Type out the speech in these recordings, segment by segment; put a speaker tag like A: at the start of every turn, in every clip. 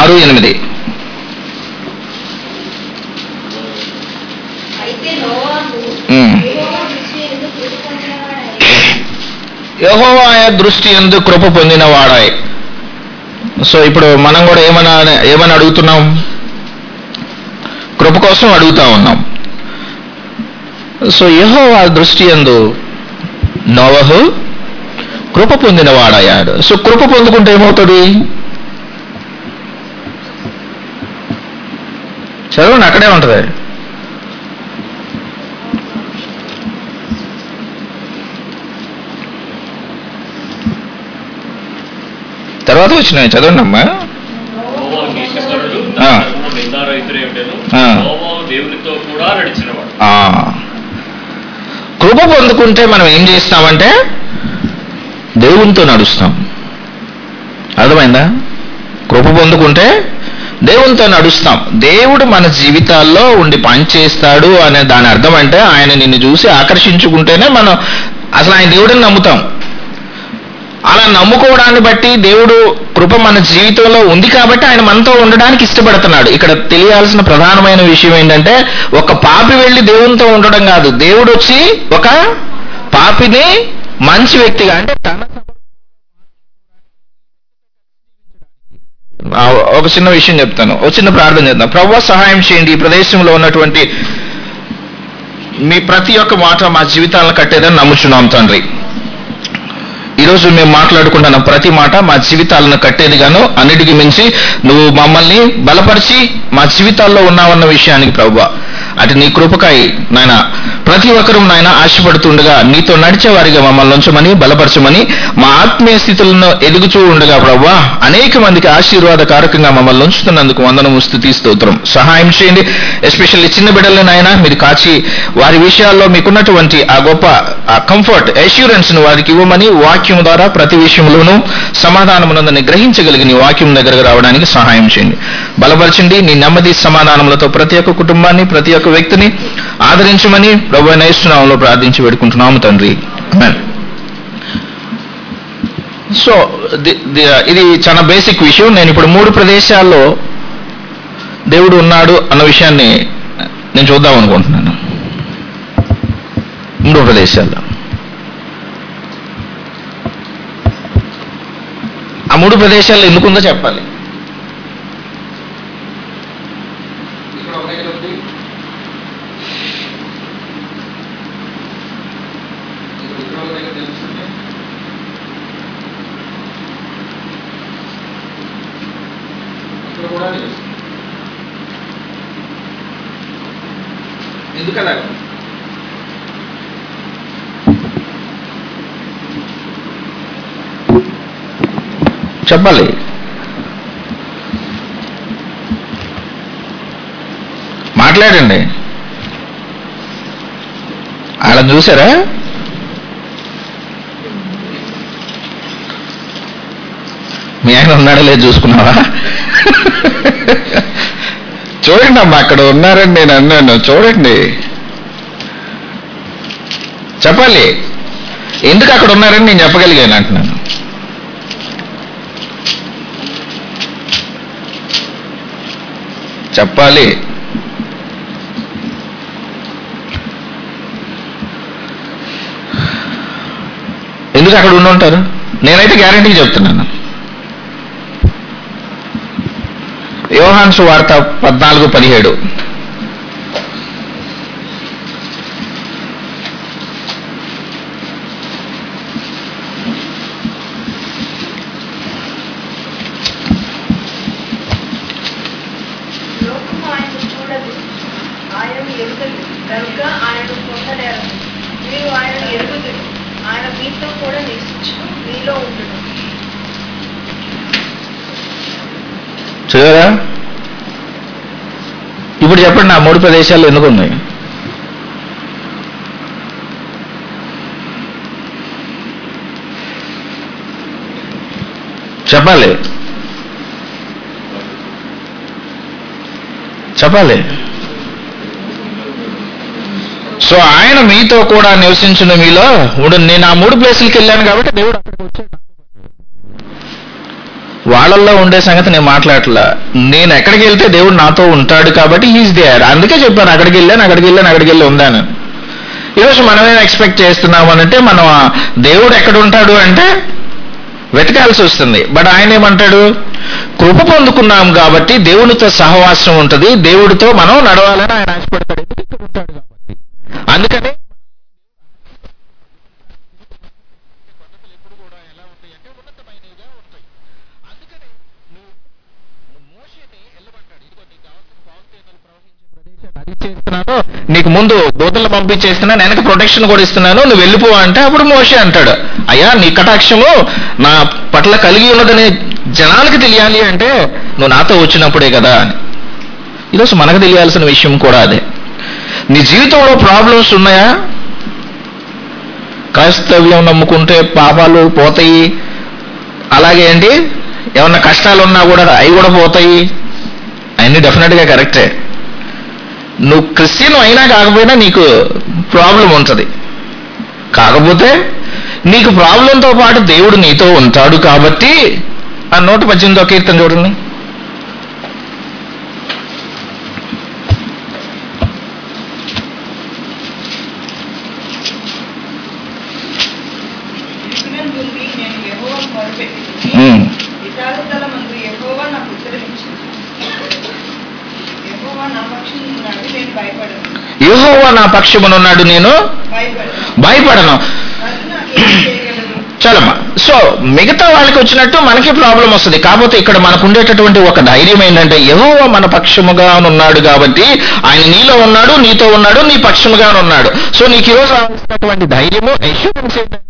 A: ఆరు ఎనిమిది
B: అయితే నోవాహు
A: ఉమ్.
B: యెహోవా దృష్టి యందు కృప పొందినవాడై
A: యెహోవా దృష్టి ఎందు కృప పొందిన వాడాయి సో ఇప్పుడు మనం కూడా ఏమన్నా ఏమని అడుగుతున్నాం కృప కోసం అడుగుతా ఉన్నాం సో యెహోవా దృష్టి ఎందు నోవహు కృప పొందిన వాడయ్యాడు సో కృప పొందుకుంటే ఏమవుతుంది చదవండి అక్కడే ఉంటుంది తర్వాత వచ్చినాయి చదవండి అమ్మా
C: నోవా నీతిపరుడు
A: ఆ.
C: తన నిందారహితుడేమిటను
A: ఆ.
C: నోవా దేవునితో కూడా నడిచినవాడు
A: ఆ, కృప పొందుకుంటే మనం ఏం చేస్తామంటే దేవునితో నడుస్తాం అర్థమైందా కృప పొందుకుంటే దేవునితో నడుస్తాం దేవుడు మన జీవితాల్లో ఉండి పనిచేస్తాడు అనే దాని అర్థం అంటే ఆయన నిన్ను చూసి ఆకర్షించుకుంటేనే మనం అసలు ఆయన దేవుడిని నమ్ముతాం అలా నమ్ముకోవడాన్ని బట్టి దేవుడు కృప మన జీవితంలో ఉంది కాబట్టి ఆయన మనతో ఉండడానికి ఇష్టపడుతున్నాడు ఇక్కడ తెలియాల్సిన ప్రధానమైన విషయం ఏంటంటే ఒక పాపి వెళ్ళి దేవునితో ఉండడం కాదు దేవుడు వచ్చి ఒక పాపిని మంచి వ్యక్తిగా అంటే తన ఆ, ఒక చిన్న విషయం చెప్తాను ఒక చిన్న ప్రార్థన చేద్దాం ప్రభు సహాయం చేయండి ఈ ప్రదేశంలో ఉన్నటువంటి మీ ప్రతి ఒక్క మాట మా జీవితాలను కట్టేదని నమ్ముచున్నాం తండ్రి ఈరోజు మేము మాట్లాడుకుంటున్న ప్రతి మాట మా జీవితాలను కట్టేదిగాను అన్నిటికీ మించి నువ్వు మమ్మల్ని బలపరిచి మా జీవితాల్లో ఉన్నావన్న విషయానికి ప్రభు అటు నీ కృపకై నాయన ప్రతి ఒక్కరూ నాయన ఆశపడుతుండగా నీతో నడిచే వారిగా మమ్మల్ని ఉంచమని బలపరచమని మా ఆత్మీయ స్థితులను ఎదుగుచూ ఉండగా ప్రభు అనేక మందికి ఆశీర్వాదకారకంగా మమ్మల్ని ఉంచుతున్నందుకు వందనము స్థుతి స్తోత్రం సహాయం చేయండి ఎస్పెషల్లీ చిన్న బిడ్డలను నాయన మీరు కాచి వారి విషయాల్లో మీకున్నటువంటి ఆ గొప్ప ఆ కంఫర్ట్ అష్యూరెన్స్ ను వారికి ఇవ్వమని వాక్యం ద్వారా ప్రతి విషయంలోనూ సమాధానమునందని గ్రహించగలిగి నీ వాక్యం దగ్గరకు రావడానికి సహాయం చేయండి బలపరచండి నీ నెమ్మది సమాధానములతో ప్రతి ఒక్క కుటుంబాన్ని ప్రతి ఒక్క వ్యక్తిని ఆదరించమని ప్రభు నైస్తున్నాంలో ప్రార్థించి పెట్టుకుంటున్నాము తండ్రి Amen. సో ది- ది- ఇది చాలా బేసిక్ విషయం నేను ఇప్పుడు మూడు ప్రదేశాల్లో దేవుడు ఉన్నాడు అన్న విషయాన్ని నేను చూద్దాం అనుకుంటున్నాను మూడు ప్రదేశాల్లో ఆ మూడు ప్రదేశాల్లో ఎందుకుందో చెప్పాలి ఇక్కడ ఒక దగ్గర ఉంది. ఇక్కడ ఇక్కడ ఒక దగ్గర తెలుస్తుంది. ఇక్కడ కూడా తెలుస్తుంది. ఎందుకు అలాగ చెప్పాలి మాట్లాడండి అలా చూసారా మీ ఆయన ఉన్నాడో లేదు చూసుకున్నావా చూడండి అమ్మా అక్కడ ఉన్నారని నేను అన్నాను చూడండి చెప్పాలి ఎందుకు అక్కడ ఉన్నారని నేను చెప్పగలిగాను అంటున్నాను చెప్పాలి ఎందుకు అక్కడ ఉండి ఉంటారు నేనైతే గ్యారంటీ చెప్తున్నాను యోహాన్సు వార్త పద్నాలుగు పదిహేడు
B: లోకము ఆయన చూడదు ఆయనను ఎరుగదు కనుక ఆయనను పొందలేరు మీరు ఆయనను ఎరుగుదురు ఆయన మీతో కూడా నివసించును మీలో ఉండును
A: చూడరా ఇప్పుడు చెప్పండి ఆ మూడు ప్రదేశాలు ఎందుకు ఉన్నాయి చెప్పాలి చెప్పాలి సో ఆయన మీతో కూడా నివసించిన మీలో ఉండు నేను ఆ మూడు ప్లేసులకి వెళ్ళాను కాబట్టి దేవుడు అక్కడికి వచ్చాడు వాళ్ళల్లో ఉండే సంగతి నేను మాట్లాడట్లా నేను ఎక్కడికి వెళ్తే దేవుడు నాతో ఉంటాడు కాబట్టి హీస్ దేర్ అందుకే చెప్పాను అక్కడికి వెళ్ళాను అక్కడికి వెళ్ళాను అక్కడికి వెళ్ళి ఉందాను ఈరోజు మనమేం ఎక్స్పెక్ట్ చేస్తున్నాము అంటే మనం ఆ దేవుడు ఎక్కడ ఉంటాడు అంటే వెతకాల్సి వస్తుంది బట్ ఆయన ఏమంటాడు కృప పొందుకున్నాం కాబట్టి దేవునితో సహవాసం ఉంటుంది దేవుడితో మనం నడవాలని ఆయన ఆశపడతాడు ఎందుకు ఇక్కడ ఉంటాడు కాబట్టి అందుకనే చేస్తున్నాను నీకు ముందు దూతలు పంపించేస్తున్నాను వెనక ప్రొటెక్షన్ కూడా ఇస్తున్నాను నువ్వు వెళ్ళిపో అంటే అప్పుడు మోషే అంటాడు అయ్యా నీ కటాక్షము నా పట్ల కలిగి ఉన్నదని జనాలకి తెలియాలి అంటే నువ్వు నాతో వచ్చినప్పుడే కదా అని ఈరోజు మనకు తెలియాల్సిన విషయం కూడా అదే నీ జీవితంలో ప్రాబ్లమ్స్ ఉన్నాయా క్రైస్తవ్యం నమ్ముకుంటే పాపాలు పోతాయి అలాగే అండి ఏమన్నా కష్టాలు ఉన్నా కూడా అవి కూడా పోతాయి అన్నీ డెఫినెట్గా కరెక్టే నువ్వు క్రిస్టియన్ అయినా కాకపోయినా నీకు ప్రాబ్లం ఉంటుంది కాకపోతే నీకు ప్రాబ్లంతో పాటు దేవుడు నీతో ఉంటాడు కాబట్టి ఆ నూట పద్దెనిమిదో కీర్తన చూడండి
B: ఇరుకునందుండి నేను యెహోవాకు మొరపెట్టితిని.
A: ఉమ్.
B: విశాలతల మందు యెహోవా నాకు ఉత్తరమిచ్చింది. యెహోవా నా పక్షం ఉన్నాడు, నేను భయపడను.
A: యెహోవా నా పక్షమునున్నాడు నేను
B: భయపడను.
A: భయపడను
B: నన్ను నాకేం చేయగలరు?
A: చాలమ్మా సో మిగతా వాళ్ళకి వచ్చినట్టు మనకి ప్రాబ్లం వస్తుంది కాకపోతే ఇక్కడ మనకు ఉండేటటువంటి ఒక ధైర్యం ఏంటంటే యెహోవా మన పక్షముగా ఉన్నాడు కాబట్టి ఆయన నీలో ఉన్నాడు నీతో ఉన్నాడు నీ పక్షముగా ఉన్నాడు సో నీకు ఈరోజు రావాల్సినటువంటి ధైర్యము assurance ఏంటంటే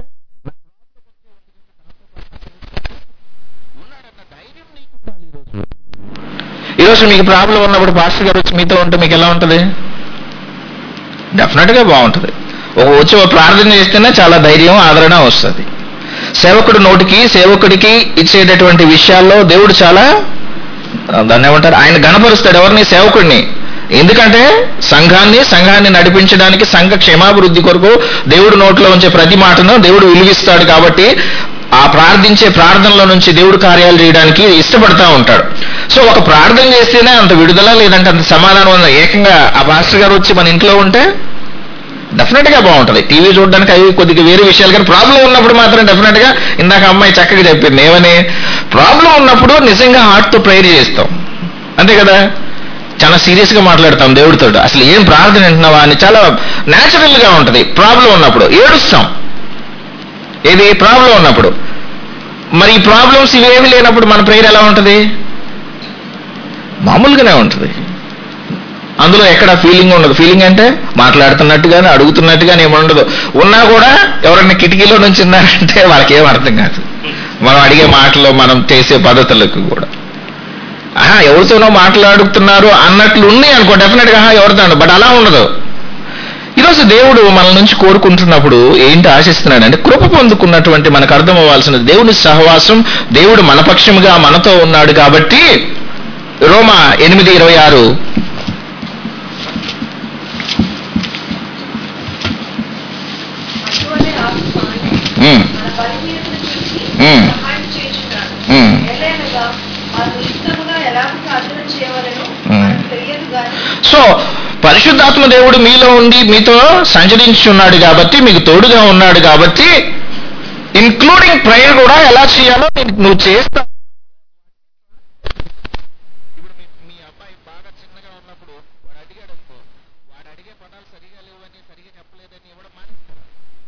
A: ఈరోజు మీకు ప్రాబ్లం ఉన్నప్పుడు పాస్టర్ గారు వచ్చి మీతో ఉంటే మీకు ఎలా ఉంటుంది డెఫినెట్గా బాగుంటుంది ఒక వచ్చి ఒక ప్రార్థన చేస్తేనే చాలా ధైర్యం ఆదరణ వస్తుంది సేవకుడు నోటికి సేవకుడికి ఇచ్చేటటువంటి విషయాల్లో దేవుడు చాలా ఆ, దాన్ని ఏమంటారు ఆయన గణపరుస్తాడు ఎవరిని సేవకుడిని ఎందుకంటే సంఘాన్ని సంఘాన్ని నడిపించడానికి సంఘ క్షేమాభివృద్ధి కొరకు దేవుడు నోట్లో ఉంచే ప్రతి మాటను దేవుడు విలువిస్తాడు కాబట్టి ఆ ప్రార్థించే ప్రార్థనలో నుంచి దేవుడు కార్యాలు చేయడానికి ఇష్టపడతా ఉంటాడు సో ఒక ప్రార్థన చేస్తేనే అంత విడుదల లేదంటే అంత సమాధానం ఉన్న ఏకంగా ఆ పాస్టర్ గారు వచ్చి మన ఇంట్లో ఉంటే డెఫినెట్ గా బాగుంటుంది టీవీ చూడడానికి అవి కొద్దిగా వేరే విషయాలు కానీ ప్రాబ్లం ఉన్నప్పుడు మాత్రం డెఫినెట్ గా ఇందాక అమ్మాయి చక్కగా చెప్పింది ఏమని ప్రాబ్లం ఉన్నప్పుడు నిజంగా హార్ట్ తో ప్రేయర్ చేస్తాం అంతే కదా చాలా సీరియస్ గా మాట్లాడతాం దేవుడితో అసలు ఏం ప్రార్థన వింటున్నావా అని చాలా న్యాచురల్ గా ఉంటది ప్రాబ్లం ఉన్నప్పుడు ఏడుస్తాం ఏది ప్రాబ్లం ఉన్నప్పుడు మరి ఈ ప్రాబ్లమ్స్ ఇవేమి లేనప్పుడు మన ప్రేయర్ ఎలా ఉంటుంది మామూలుగానే ఉంటుంది అందులో ఎక్కడ ఫీలింగ్ ఉండదు ఫీలింగ్ అంటే మాట్లాడుతున్నట్టుగానే అడుగుతున్నట్టుగానే ఏమి ఉండదు ఉన్నా కూడా ఎవరైనా కిటికీలో నుంచి ఉన్నారంటే వాళ్ళకి ఏం అర్థం కాదు మనం అడిగే మాటలు మనం చేసే పద్ధతులకు కూడా ఆహా ఎవరితోనో మాట్లాడుతున్నారు అన్నట్లు ఉన్నాయి అనుకో డెఫినెట్గా ఆహా ఎవరితో బట్ అలా ఉండదు ఈరోజు దేవుడు మన నుంచి కోరుకుంటున్నప్పుడు ఏంటి ఆశిస్తున్నాడు అంటే కృప పొందుకున్నటువంటి మనకు అర్థం అవ్వాల్సిన దేవుని సహవాసం దేవుడు మన పక్షముగా మనతో ఉన్నాడు కాబట్టి రోమా ఎనిమిది ఇరవై ఆరు
B: అటువలే ఆ స్వామి
A: ఉమ్,
B: మన బలహీనతను చూసి
A: ఉమ్.
B: సహాయం చేయుచున్నాడు.
A: ఉమ్.
B: ఎలయనగా వారు ఇష్టముగా ఎలాగ ప్రార్థన చేయవలెనో
A: ఉమ్.
B: మనకు తెలియదు గాని
A: సో పరిశుద్ధాత్మ దేవుడు మీలో ఉండి మీతో సంచరించున్నాడు కాబట్టి మీకు తోడుగా ఉన్నాడు కాబట్టి ఇన్క్లూడింగ్ ప్రేయర్ కూడా ఎలా చేయాలో నేను- నువ్వు చేస్తా ఇప్పుడు మీ- మీ అబ్బాయి బాగా చిన్నగా ఉన్నప్పుడు వాడు అడిగాడు అనుకో వాడు అడిగే పదాలు సరిగా లేవని సరిగా చెప్పలేదని ఇవ్వడం మానేస్తాడు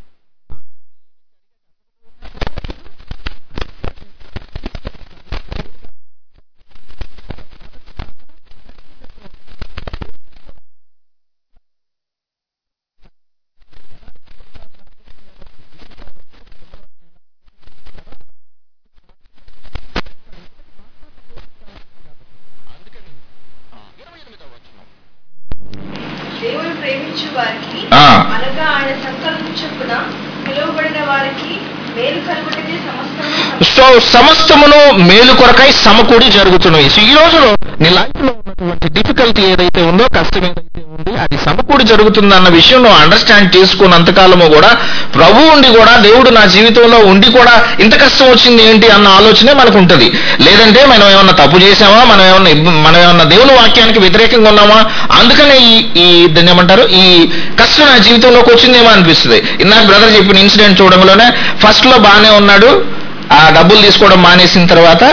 A: అందుకని ఇరవై ఎనిమిదవ వచనం
B: దేవుడు ప్రేమించు వారికి
A: ఆ.
B: అనగా ఆయన సంకల్పం చొప్పున పిలువబడిన వారికి మేలు కలుగుటకే సమస్తము
A: సో సమస్తమును మేలు కొరకై సమకూడి జరుగుతున్నవి సో ఈ రోజులో నీ లైఫ్ లో ఉన్నటువంటి అటువంటి డిఫికల్టీ ఏదైతే ఉందో కష్టం ఏదైతే ఉంది అది సమకూడి జరుగుతుందన్న విషయం నువ్వు అండర్స్టాండ్ చేసుకున్నంతకాలము కూడా ప్రభు ఉండి కూడా దేవుడు నా జీవితంలో ఉండి కూడా ఇంత కష్టం వచ్చింది ఏంటి అన్న ఆలోచనే మనకు ఉంటుంది లేదంటే మనం ఏమన్నా తప్పు చేసామా మనం ఏమన్నా ఇబ్బ- మనం ఏమన్నా దేవుని వాక్యానికి వ్యతిరేకంగా ఉన్నామా అందుకనే ఈ ఈ దాన్ని ఏమంటారు ఈ కష్టం నా జీవితంలోకి వచ్చిందేమో అనిపిస్తుంది ఇందాక బ్రదర్ చెప్పిన ఇన్సిడెంట్ చూడంలోనే ఫస్ట్ లో బాగానే ఉన్నాడు ఆ డబ్బులు తీసుకోవడం మానేసిన తర్వాత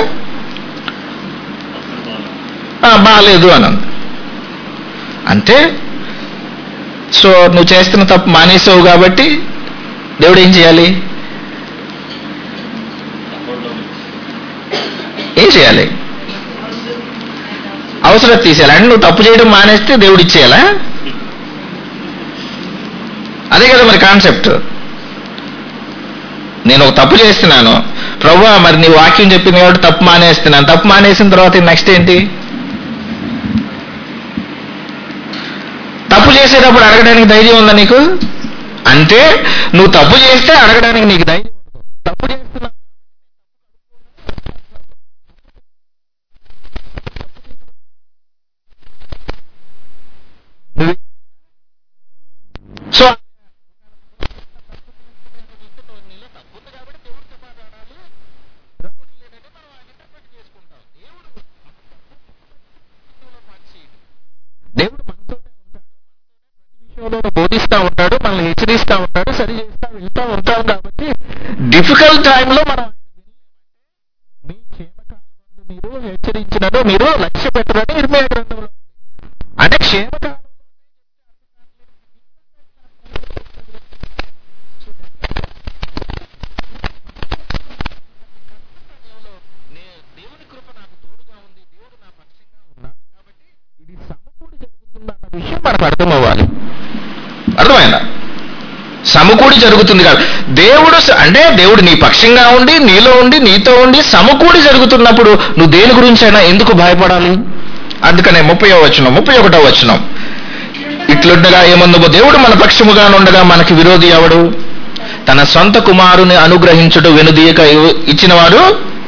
A: "ఆ, బాగాలేదు అని అంది. అంటే సో నువ్వు చేస్తున్న తప్పు మానేసావు కాబట్టి దేవుడు ఏం చేయాలి ఏం చేయాలి అవసరం తీసేయాలి అంటే నువ్వు తప్పు చేయడం మానేస్తే దేవుడు ఇచ్చేయాలా అదే కదా మరి కాన్సెప్ట్ నేను ఒక తప్పు చేస్తున్నాను ప్రభు మరి నీ వాక్యం చెప్పింది కాబట్టి తప్పు మానేస్తున్నాను తప్పు మానేసిన తర్వాత నెక్స్ట్ ఏంటి తప్పు చేసేటప్పుడు అడగడానికి ధైర్యం ఉందా నీకు అంటే నువ్వు తప్పు చేస్తే అడగడానికి నీకు ధైర్యం ఉండదు. తప్పు చేస్తున్నావు నువ్వు- సో దేవుడు మనతోనే ఉంటాడు విషయంలో బోధిస్తా ఉంటాడు మనల్ని హెచ్చరిస్తా ఉంటాడు సరి చేస్తా వెళ్తా ఉంటాం కాబట్టి డిఫికల్ట్ టైంలో మనం ఆయన వినలేం. మీ క్షేమకాలం మీరు హెచ్చరించినను మీరు లక్ష్య పెట్టరని ఇర్మియా గ్రంథంలో ఉంది. అంటే క్షేమకాలం దేవుని కృప నాకు తోడుగా ఉంది దేవుడు నా పక్షంగా ఉన్నాడు కాబట్టి ఇది సమకూడి జరుగుతుందన్న విషయం మనకు అర్థం అవ్వాలి అర్థమైందా సమకూడి జరుగుతుంది కాదు దేవుడు స- అంటే దేవుడు నీ పక్షంగా ఉండి నీలో ఉండి నీతో ఉండి సమకూడి జరుగుతున్నప్పుడు నువ్వు దేని గురించి అయినా ఎందుకు భయపడాలి అందుకనే ముప్పై వచనం ముప్పై ఒకటో వచనం ఇట్లుండగా ఏమందుమో దేవుడు మన పక్షముగా ఉండగా మనకి విరోధి ఎవడు తన సొంత కుమారుని అనుగ్రహించుట వెనుదీయక ఇవ్- ఇచ్చినవాడు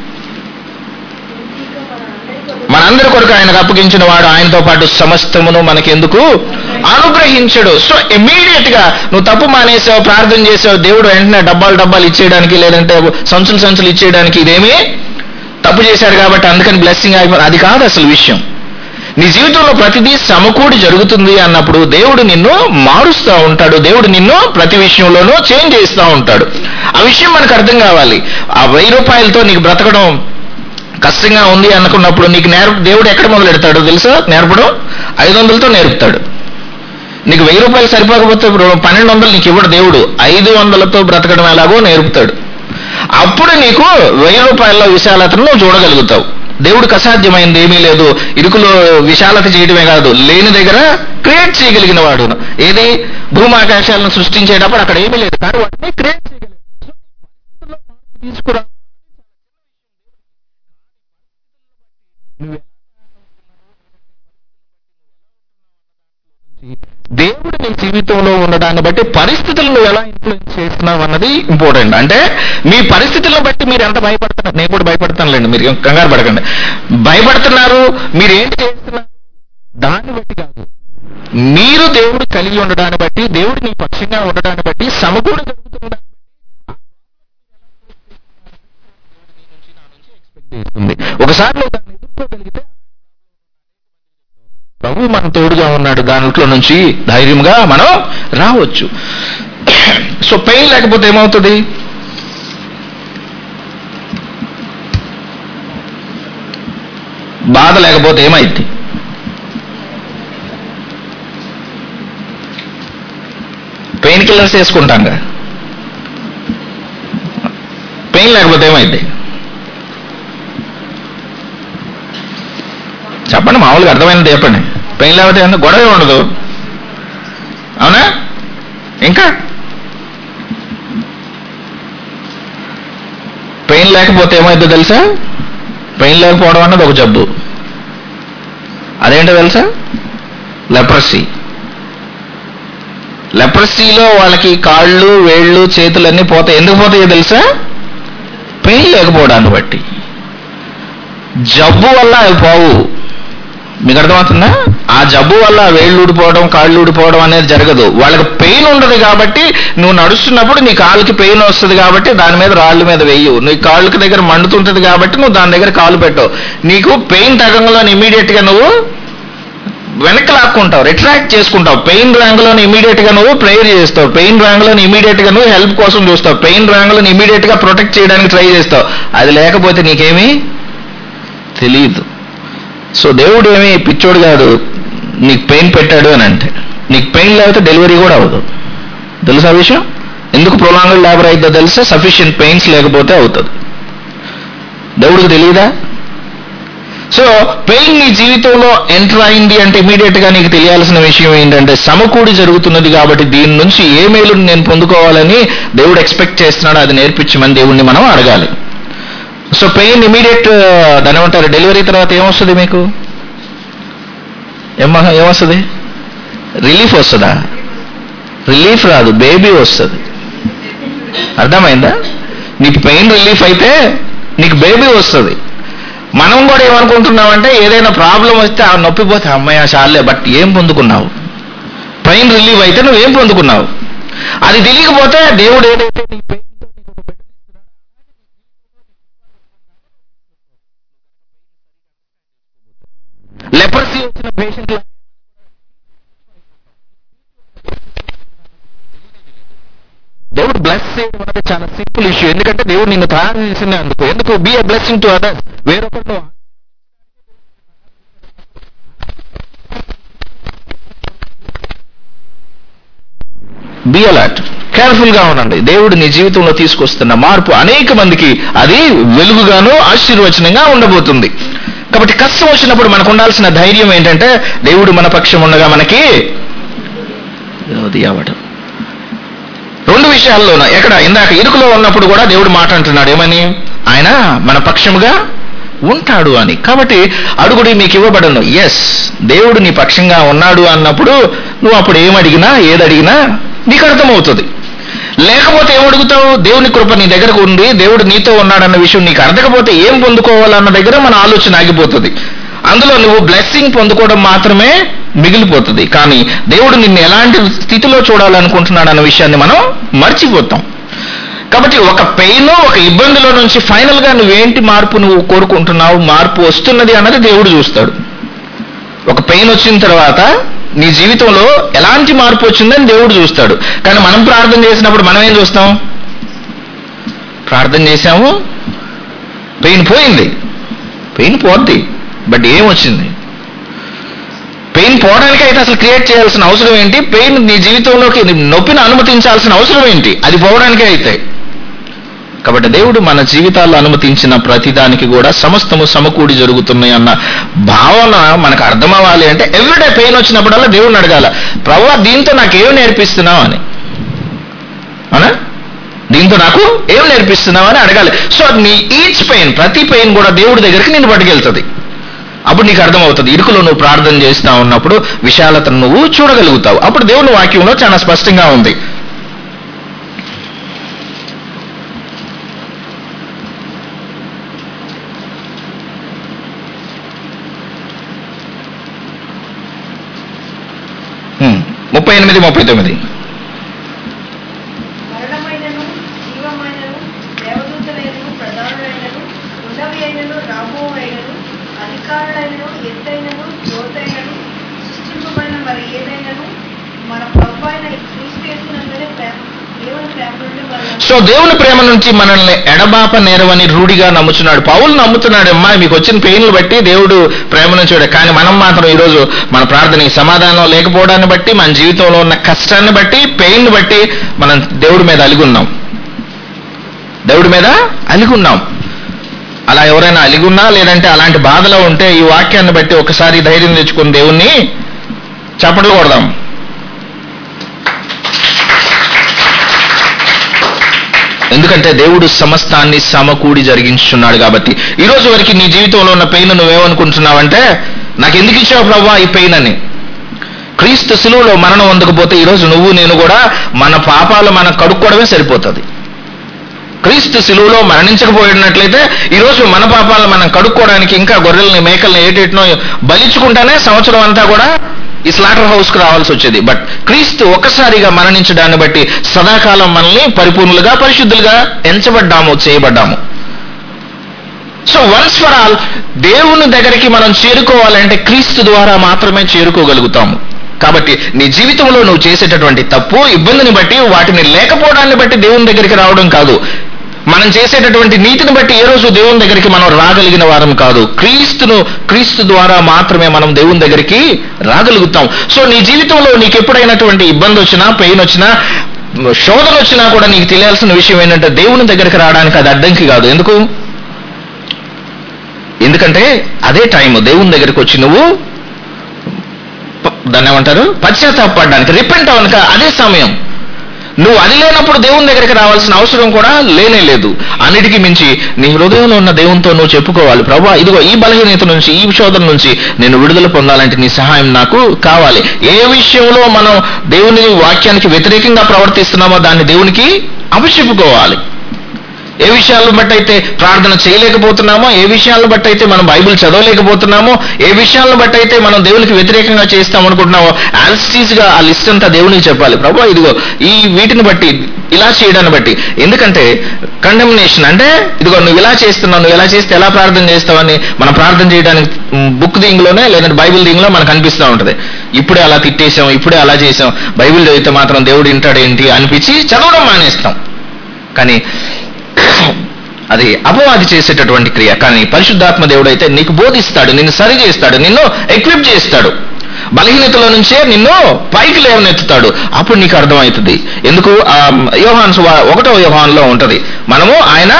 A: మనందరి కొరకు ఆయనకు అప్పగించిన వాడు ఆయనతో పాటు సమస్తమును మనకెందుకు అనుగ్రహించడు సో ఇమీడియట్ గా నువ్వు తప్పు మానేసావు ప్రార్థన చేసావు దేవుడు వెంటనే డబ్బాలు డబ్బాలు ఇచ్చేయడానికి లేదంటే సంచులు సంచులు ఇచ్చేయడానికి ఇదేమి తప్పు చేశాడు కాబట్టి అందుకని బ్లెస్సింగ్ అయిపోయింది అది కాదు అసలు విషయం నీ జీవితంలో ప్రతిదీ సమకూడి జరుగుతుంది అన్నప్పుడు దేవుడు నిన్ను మారుస్తూ ఉంటాడు దేవుడు నిన్ను ప్రతి విషయంలోనూ చేంజ్ చేస్తూ ఉంటాడు ఆ విషయం మనకు అర్థం కావాలి ఆ వెయ్యి రూపాయలతో నీకు బ్రతకడం కష్టంగా ఉంది అనుకున్నప్పుడు నీకు నేర్ప దేవుడు ఎక్కడ మొదలెడతాడో తెలుసా నేర్పడం ఐదు వందలతో నేర్పుతాడు నీకు వెయ్యి రూపాయలు సరిపోకపోతే ఇప్పుడు పన్నెండు వందలు నీకు ఇవ్వడు దేవుడు ఐదు వందలతో బ్రతకడం ఎలాగో నేర్పుతాడు అప్పుడు నీకు వెయ్యి రూపాయల విశాలతను నువ్వు చూడగలుగుతావు దేవుడికి అసాధ్యమైంది ఏమీ లేదు ఇరుకులో విశాలత చేయడమే కాదు లేని దగ్గర క్రియేట్ చేయగలిగిన వాడు ఏది భూమాకాశాలను సృష్టించేటప్పుడు అక్కడ ఏమీ లేదు కానీ వాటిని క్రియేట్ చేయగలిగాడు సో నీ పరిస్థితుల్లో మార్పు తీసుకురా నువ్వు ఎలా దేవుడు నీ జీవితంలో ఉండడాన్ని బట్టి పరిస్థితులను నువ్వు ఎలా ఇన్ఫ్లుయెన్స్ చేస్తున్నావు అన్నది ఇంపార్టెంట్ అంటే మీ పరిస్థితులను బట్టి మీరు ఎంత భయపడుతున్నారు నేను కూడా భయపడతానులేండి మీరు ఏం కంగారు పడకండి భయపడుతున్నారు మీరు ఏంటి చేస్తున్నారు దాన్ని బట్టి కాదు మీరు దేవుడు కలిగి ఉండడాన్ని బట్టి దేవుడు నీ పక్షంగా ఉండడాన్ని బట్టి సమకూడ జరుగుతున్న చేస్తుంది ఒకసారి నువ్వు దాన్ని ఎదుర్కోగలిగితే ప్రభు మన తోడుగా ఉన్నాడు దాంట్లో నుంచి ధైర్యంగా మనం రావచ్చు సో పెయిన్ లేకపోతే ఏమవుతుంది బాధ లేకపోతే ఏమైంది పెయిన్ కిల్లర్స్ వేసుకుంటాం పెయిన్ లేకపోతే ఏమైంది చెప్పండి మామూలుగా అర్థమైనది చెప్పండి పెయిన్ లేకపోతే ఏమన్నా గొడవ ఉండదు అవునా ఇంకా పెయిన్ లేకపోతే ఏమైందో తెలుసా పెయిన్ లేకపోవడం అన్నది ఒక జబ్బు అదేంటో తెలుసా లెప్రసీ లెప్రసీలో వాళ్ళకి కాళ్ళు వేళ్ళు చేతులన్నీ పోతాయి ఎందుకు పోతాయో తెలుసా పెయిన్ లేకపోవడాన్ని బట్టి జబ్బు వల్ల అవి పోవు మీకు అర్థమవుతుందా ఆ జబ్బు వల్ల వేళ్ళు ఊడిపోవడం కాళ్ళు ఊడిపోవడం అనేది జరగదు వాళ్ళకి పెయిన్ ఉండదు కాబట్టి నువ్వు నడుస్తున్నప్పుడు నీ కాలుకి పెయిన్ వస్తుంది కాబట్టి దాని మీద రాళ్ళ మీద వెయ్యు నీ కాళ్ళకి దగ్గర మండుతుంటది కాబట్టి నువ్వు దాని దగ్గర కాలు పెట్టవు నీకు పెయిన్ తగ్గంలో ఇమీడియట్ గా నువ్వు వెనక్కి లాక్కుంటావు రిట్రాక్ట్ చేసుకుంటావు పెయిన్ ర్యాంక్లో ఇమీడియట్ గా నువ్వు ప్రేయర్ చేస్తావు పెయిన్ ర్యాంక్లో ఇమీడియట్ గా నువ్వు హెల్ప్ కోసం చూస్తావు పెయిన్ ర్యాంక్లో ఇమీడియట్ గా ప్రొటెక్ట్ చేయడానికి ట్రై చేస్తావు అది లేకపోతే నీకేమీ తెలియదు సో దేవుడు ఏమీ పిచ్చోడు కాదు నీకు పెయిన్ పెట్టాడు అని అంటే నీకు పెయిన్ లేకపోతే డెలివరీ కూడా అవ్వదు తెలుసా విషయం ఎందుకు ప్రొలాంగడ్ లేబర్ అయిద్దో తెలిస్తే సఫిషియెంట్ పెయిన్స్ లేకపోతే అవుతుంది దేవుడికి తెలియదా సో పెయిన్ నీ జీవితంలో ఎంటర్ అయింది అంటే ఇమీడియట్ గా నీకు తెలియాల్సిన విషయం ఏంటంటే సమకూడి జరుగుతున్నది కాబట్టి దీని నుంచి ఏ మేలుని నేను పొందుకోవాలని దేవుడు ఎక్స్పెక్ట్ చేస్తున్నాడో అది నేర్పించమని దేవుణ్ణి మనం అడగాలి సో పెయిన్ ఇమీడియట్ దాని ఏమంటారు డెలివరీ తర్వాత ఏమొస్తుంది మీకు ఏమ ఏమొస్తుంది రిలీఫ్ వస్తుందా రిలీఫ్ రాదు బేబీ వస్తుంది అర్థమైందా నీకు పెయిన్ రిలీఫ్ అయితే నీకు బేబీ వస్తుంది మనం కూడా ఏమనుకుంటున్నామంటే ఏదైనా ప్రాబ్లం వస్తే ఆ నొప్పి పోతే అమ్మాయి చాలే బట్ ఏం పొందుకున్నావు పెయిన్ రిలీఫ్ అయితే నువ్వేం పొందుకున్నావు అది తెలియకపోతే దేవుడు ఏదైతే నీ pain తో నీకు ఒక బిడ్డని ఇస్తున్నాడో, లెపర్సీ వచ్చిన పేషెంట్ దేవుడు బ్లెస్ చేయడం అనేది చాలా సింపుల్ ఇష్యూ ఎందుకంటే దేవుడు నిన్ను తయారు చేసిన అందుకు ఎందుకు be a blessing to others వేరొకరిలో బి అలర్ట్ కేర్ఫుల్ గా ఉండండి దేవుడు నీ జీవితంలో తీసుకొస్తున్న మార్పు అనేక మందికి అది వెలుగుగాను ఆశీర్వచనంగా ఉండబోతుంది కాబట్టి కష్టం వచ్చినప్పుడు మనకు ఉండాల్సిన ధైర్యం ఏంటంటే దేవుడు మన పక్షం ఉండగా మనకి విరోధి అవ్వడం రెండు విషయాల్లోనూ ఎక్కడ ఇందాక ఇరుకులో ఉన్నప్పుడు కూడా దేవుడు మాట అంటున్నాడు ఏమని ఆయన మన పక్షముగా ఉంటాడు అని కాబట్టి అడుగుడి మీకు ఇవ్వబడను ఎస్ దేవుడు నీ పక్షంగా ఉన్నాడు అన్నప్పుడు నువ్వు అప్పుడు ఏం అడిగినా ఏది అడిగినా నీకు అర్థమవుతుంది లేకపోతే ఏం అడుగుతావు దేవుని కృప నీ దగ్గరకు ఉంది దేవుడు నీతో ఉన్నాడన్న విషయం నీకు అర్థకపోతే ఏం పొందుకోవాలన్న దగ్గర మన ఆలోచన ఆగిపోతుంది అందులో నువ్వు బ్లెస్సింగ్ పొందుకోవడం మాత్రమే మిగిలిపోతుంది కానీ దేవుడు నిన్ను ఎలాంటి స్థితిలో చూడాలనుకుంటున్నాడు అన్న విషయాన్ని మనం మర్చిపోతాం కాబట్టి ఒక పెయిన్ ఒక ఇబ్బందిలో నుంచి ఫైనల్ గా నువ్వేంటి మార్పు నువ్వు కోరుకుంటున్నావు మార్పు వస్తున్నది అన్నది దేవుడు చూస్తాడు ఒక పెయిన్ వచ్చిన తర్వాత నీ జీవితంలో ఎలాంటి మార్పు వచ్చిందని దేవుడు చూస్తాడు కానీ మనం ప్రార్థన చేసినప్పుడు మనం ఏం చూస్తాం ప్రార్థన చేశాము పెయిన్ పోయింది పెయిన్ పోద్ది బట్ ఏం వచ్చింది పెయిన్ పోవడానికి అయితే అసలు క్రియేట్ చేయాల్సిన అవసరం ఏంటి పెయిన్ నీ జీవితంలోకి నీ నొప్పిని అనుమతించాల్సిన అవసరం ఏంటి అది పోవడానికే అయితే కాబట్టి దేవుడు మన జీవితాల్లో అనుమతించిన ప్రతిదానికి కూడా సమస్తము సమకూడి జరుగుతున్నాయి అన్న భావన మనకు అర్థం అవ్వాలి అంటే ఎవ్రీడే పెయిన్ వచ్చినప్పుడల్లా దేవుడిని అడగాల ప్రభు దీంతో నాకు ఏం నేర్పిస్తున్నావు అని అవునా దీంతో నాకు ఏం నేర్పిస్తున్నావు అని అడగాలి సో నీ ఈచ్ పెయిన్ ప్రతి పెయిన్ కూడా దేవుడి దగ్గరికి నిన్ను పట్టుకెళ్తుంది అప్పుడు నీకు అర్థమవుతుంది ఇరుకులో నువ్వు ప్రార్థన చేస్తా ఉన్నప్పుడు విశాలతను నువ్వు చూడగలుగుతావు అప్పుడు దేవుని వాక్యంలో చాలా స్పష్టంగా ఉంది హ్మ్. ముప్పై ఎనిమిది ముప్పై తొమ్మిది
B: మరణమైనను జీవమైనను దేవదూతలైనను ప్రధానులైనను ఉండవి అయినను రాబో అయినను అధికారులైనను ఎత్తైనను లోతైనను సృష్టింపబడిన మరి ఏదైనను మన ప్రభు అయిన క్రీస్తు యేసునందరి ప్రేమ దేవుని ప్రేమ నుండి మనం
A: సో దేవుని ప్రేమ నుంచి మనల్ని ఎడబాప నేరవని రూఢిగా నమ్ముచున్నాడు పౌలు నమ్ముతున్నాడు అమ్మా మీకు వచ్చిన పెయిన్లు బట్టి దేవుడు ప్రేమ నుంచి వాడు. కానీ మనం మాత్రం ఈరోజు మన ప్రార్థనకి సమాధానం లేకపోవడాన్ని బట్టి మన జీవితంలో ఉన్న కష్టాన్ని బట్టి పెయిన్ బట్టి మనం దేవుడి మీద అలిగి ఉన్నాం దేవుడి మీద అలిగి ఉన్నాం అలా ఎవరైనా అలిగి ఉన్నా లేదంటే అలాంటి బాధలో ఉంటే ఈ వాక్యాన్ని బట్టి ఒకసారి ధైర్యం తెచ్చుకుని దేవుణ్ణి చప్పట్లు కొడదాం ఎందుకంటే దేవుడు సమస్తాన్ని సమకూడి జరిగించున్నాడు కాబట్టి ఈ రోజు వరకు నీ జీవితంలో ఉన్న పెయిన్ నువ్వేమనుకుంటున్నావంటే నాకు ఎందుకు ఇచ్చావు ప్రభా ఈ పెయిన్ అని క్రీస్తు శిలువలో మరణం పొందకపోతే ఈరోజు నువ్వు నేను కూడా మన పాపాలు మనం కడుక్కోవడమే సరిపోతుంది క్రీస్తు సిలువలో మరణించకపోయినట్లయితే ఈరోజు మన పాపాలను మనం కడుక్కోవడానికి ఇంకా గొర్రెల్ని మేకల్ని ఏటేటినో బలిచుకుంటానే సంవత్సరం అంతా కూడా ఈ స్లాటర్ హౌస్కి రావాల్సి వచ్చేది బట్ క్రీస్తు ఒక్కసారిగా మరణించడాన్ని బట్టి సదాకాలం మనల్ని పరిపూర్ణులుగా పరిశుద్ధులుగా ఎంచబడ్డాము చేయబడ్డాము సో వన్స్ ఫర్ ఆల్ దేవుని దగ్గరికి మనం చేరుకోవాలంటే క్రీస్తు ద్వారా మాత్రమే చేరుకోగలుగుతాము కాబట్టి నీ జీవితంలో నువ్వు చేసేటటువంటి తప్పు ఇబ్బందిని బట్టి వాటిని లేకపోవడాన్ని బట్టి దేవుని దగ్గరికి రావడం కాదు మనం చేసేటటువంటి నీతిని బట్టి ఏ రోజు దేవుని దగ్గరికి మనం రాగలిగిన వారం కాదు క్రీస్తును క్రీస్తు ద్వారా మాత్రమే మనం దేవుని దగ్గరికి రాగలుగుతాం సో నీ జీవితంలో నీకు ఎప్పుడైనటువంటి ఇబ్బంది వచ్చినా పెయిన్ వచ్చినా శోధన వచ్చినా కూడా నీకు తెలియాల్సిన విషయం ఏంటంటే దేవుని దగ్గరికి రావడానికి అది అడ్డంకి కాదు ఎందుకు ఎందుకంటే అదే టైం దేవుని దగ్గరికి వచ్చి నువ్వు ప- దాన్ని ఏమంటారు పశ్చాత్తాపడడానికి రిపెంట్ అవనక అదే సమయం నువ్వు అది లేనప్పుడు దేవుని దగ్గరికి రావాల్సిన అవసరం కూడా లేనే లేదు అన్నిటికీ మించి నీ హృదయంలో ఉన్న దేవునితో నువ్వు చెప్పుకోవాలి ప్రభా ఇదిగో ఈ బలహీనత నుంచి ఈ శోధన నుంచి నేను విడుదల పొందాలంటే నీ సహాయం నాకు కావాలి ఏ విషయంలో మనం దేవుని వాక్యానికి వ్యతిరేకంగా ప్రవర్తిస్తున్నామో దాన్ని దేవునికి అపచెప్పుకోవాలి ఏ విషయాలను బట్టి అయితే ప్రార్థన చేయలేకపోతున్నామో ఏ విషయాలను బట్టి అయితే మనం బైబిల్ చదవలేకపోతున్నామో ఏ విషయాలను బట్టి అయితే మనం దేవునికి వ్యతిరేకంగా చేస్తాం అనుకుంటున్నామో యాల్స్టీస్ గా ఆ లిస్ట్ అంతా దేవునికి చెప్పాలి ప్రభా ఇదిగో ఈ వీటిని బట్టి ఇలా చేయడాన్ని బట్టి ఎందుకంటే కండమినేషన్ అంటే ఇదిగో నువ్వు ఇలా చేస్తున్నావు నువ్వు ఇలా చేస్తే ఎలా ప్రార్థన చేస్తావని మనం ప్రార్థన చేయడానికి బుక్ దింగ్లోనే లేదంటే బైబిల్ దింగ్లో మనకు అనిపిస్తూ ఉంటుంది ఇప్పుడే అలా తిట్టేశాం ఇప్పుడే అలా చేసాం బైబిల్ చదివితే మాత్రం దేవుడు వింటాడేంటి అనిపించి చదవడం మానేస్తాం కానీ అది అపవాది చేసేటటువంటి క్రియ కానీ పరిశుద్ధాత్మ దేవుడు అయితే నీకు బోధిస్తాడు నిన్ను సరి చేస్తాడు నిన్ను ఎక్విప్ చేస్తాడు బలహీనతలో నుంచే నిన్ను పైకి లేవనెత్తుతాడు అప్పుడు నీకు అర్థమవుతుంది ఎందుకు ఆ యోహాన్ సువా- ఒకటో యోహాన్లో ఉంటది మనము ఆయన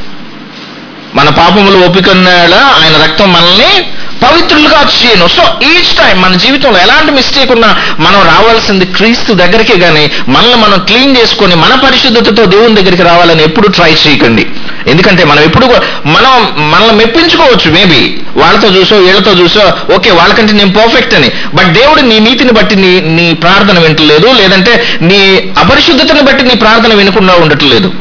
A: మన పాపములు ఒప్పుకునేలా ఆయన రక్తం మనల్ని పవిత్రులుగా చేయను సో ఈచ్ టైం మన జీవితంలో ఎలాంటి మిస్టేక్ ఉన్నా మనం రావాల్సింది క్రీస్తు దగ్గరికి కానీ మనల్ని మనం క్లీన్ చేసుకొని మన పరిశుద్ధతతో దేవుని దగ్గరికి రావాలని ఎప్పుడు ట్రై చేయకండి ఎందుకంటే మనం ఎప్పుడు కూడా- మనం మనల్ని మెప్పించుకోవచ్చు మేబీ వాళ్ళతో చూసో వీళ్ళతో చూసో ఓకే వాళ్ళకంటే నేను పర్ఫెక్ట్ అని బట్ దేవుడు నీ నీతిని బట్టి నీ నీ ప్రార్థన వింటలేదు లేదంటే నీ అపరిశుద్ధతని బట్టి నీ ప్రార్థన వినకుండా ఉండట్లేదు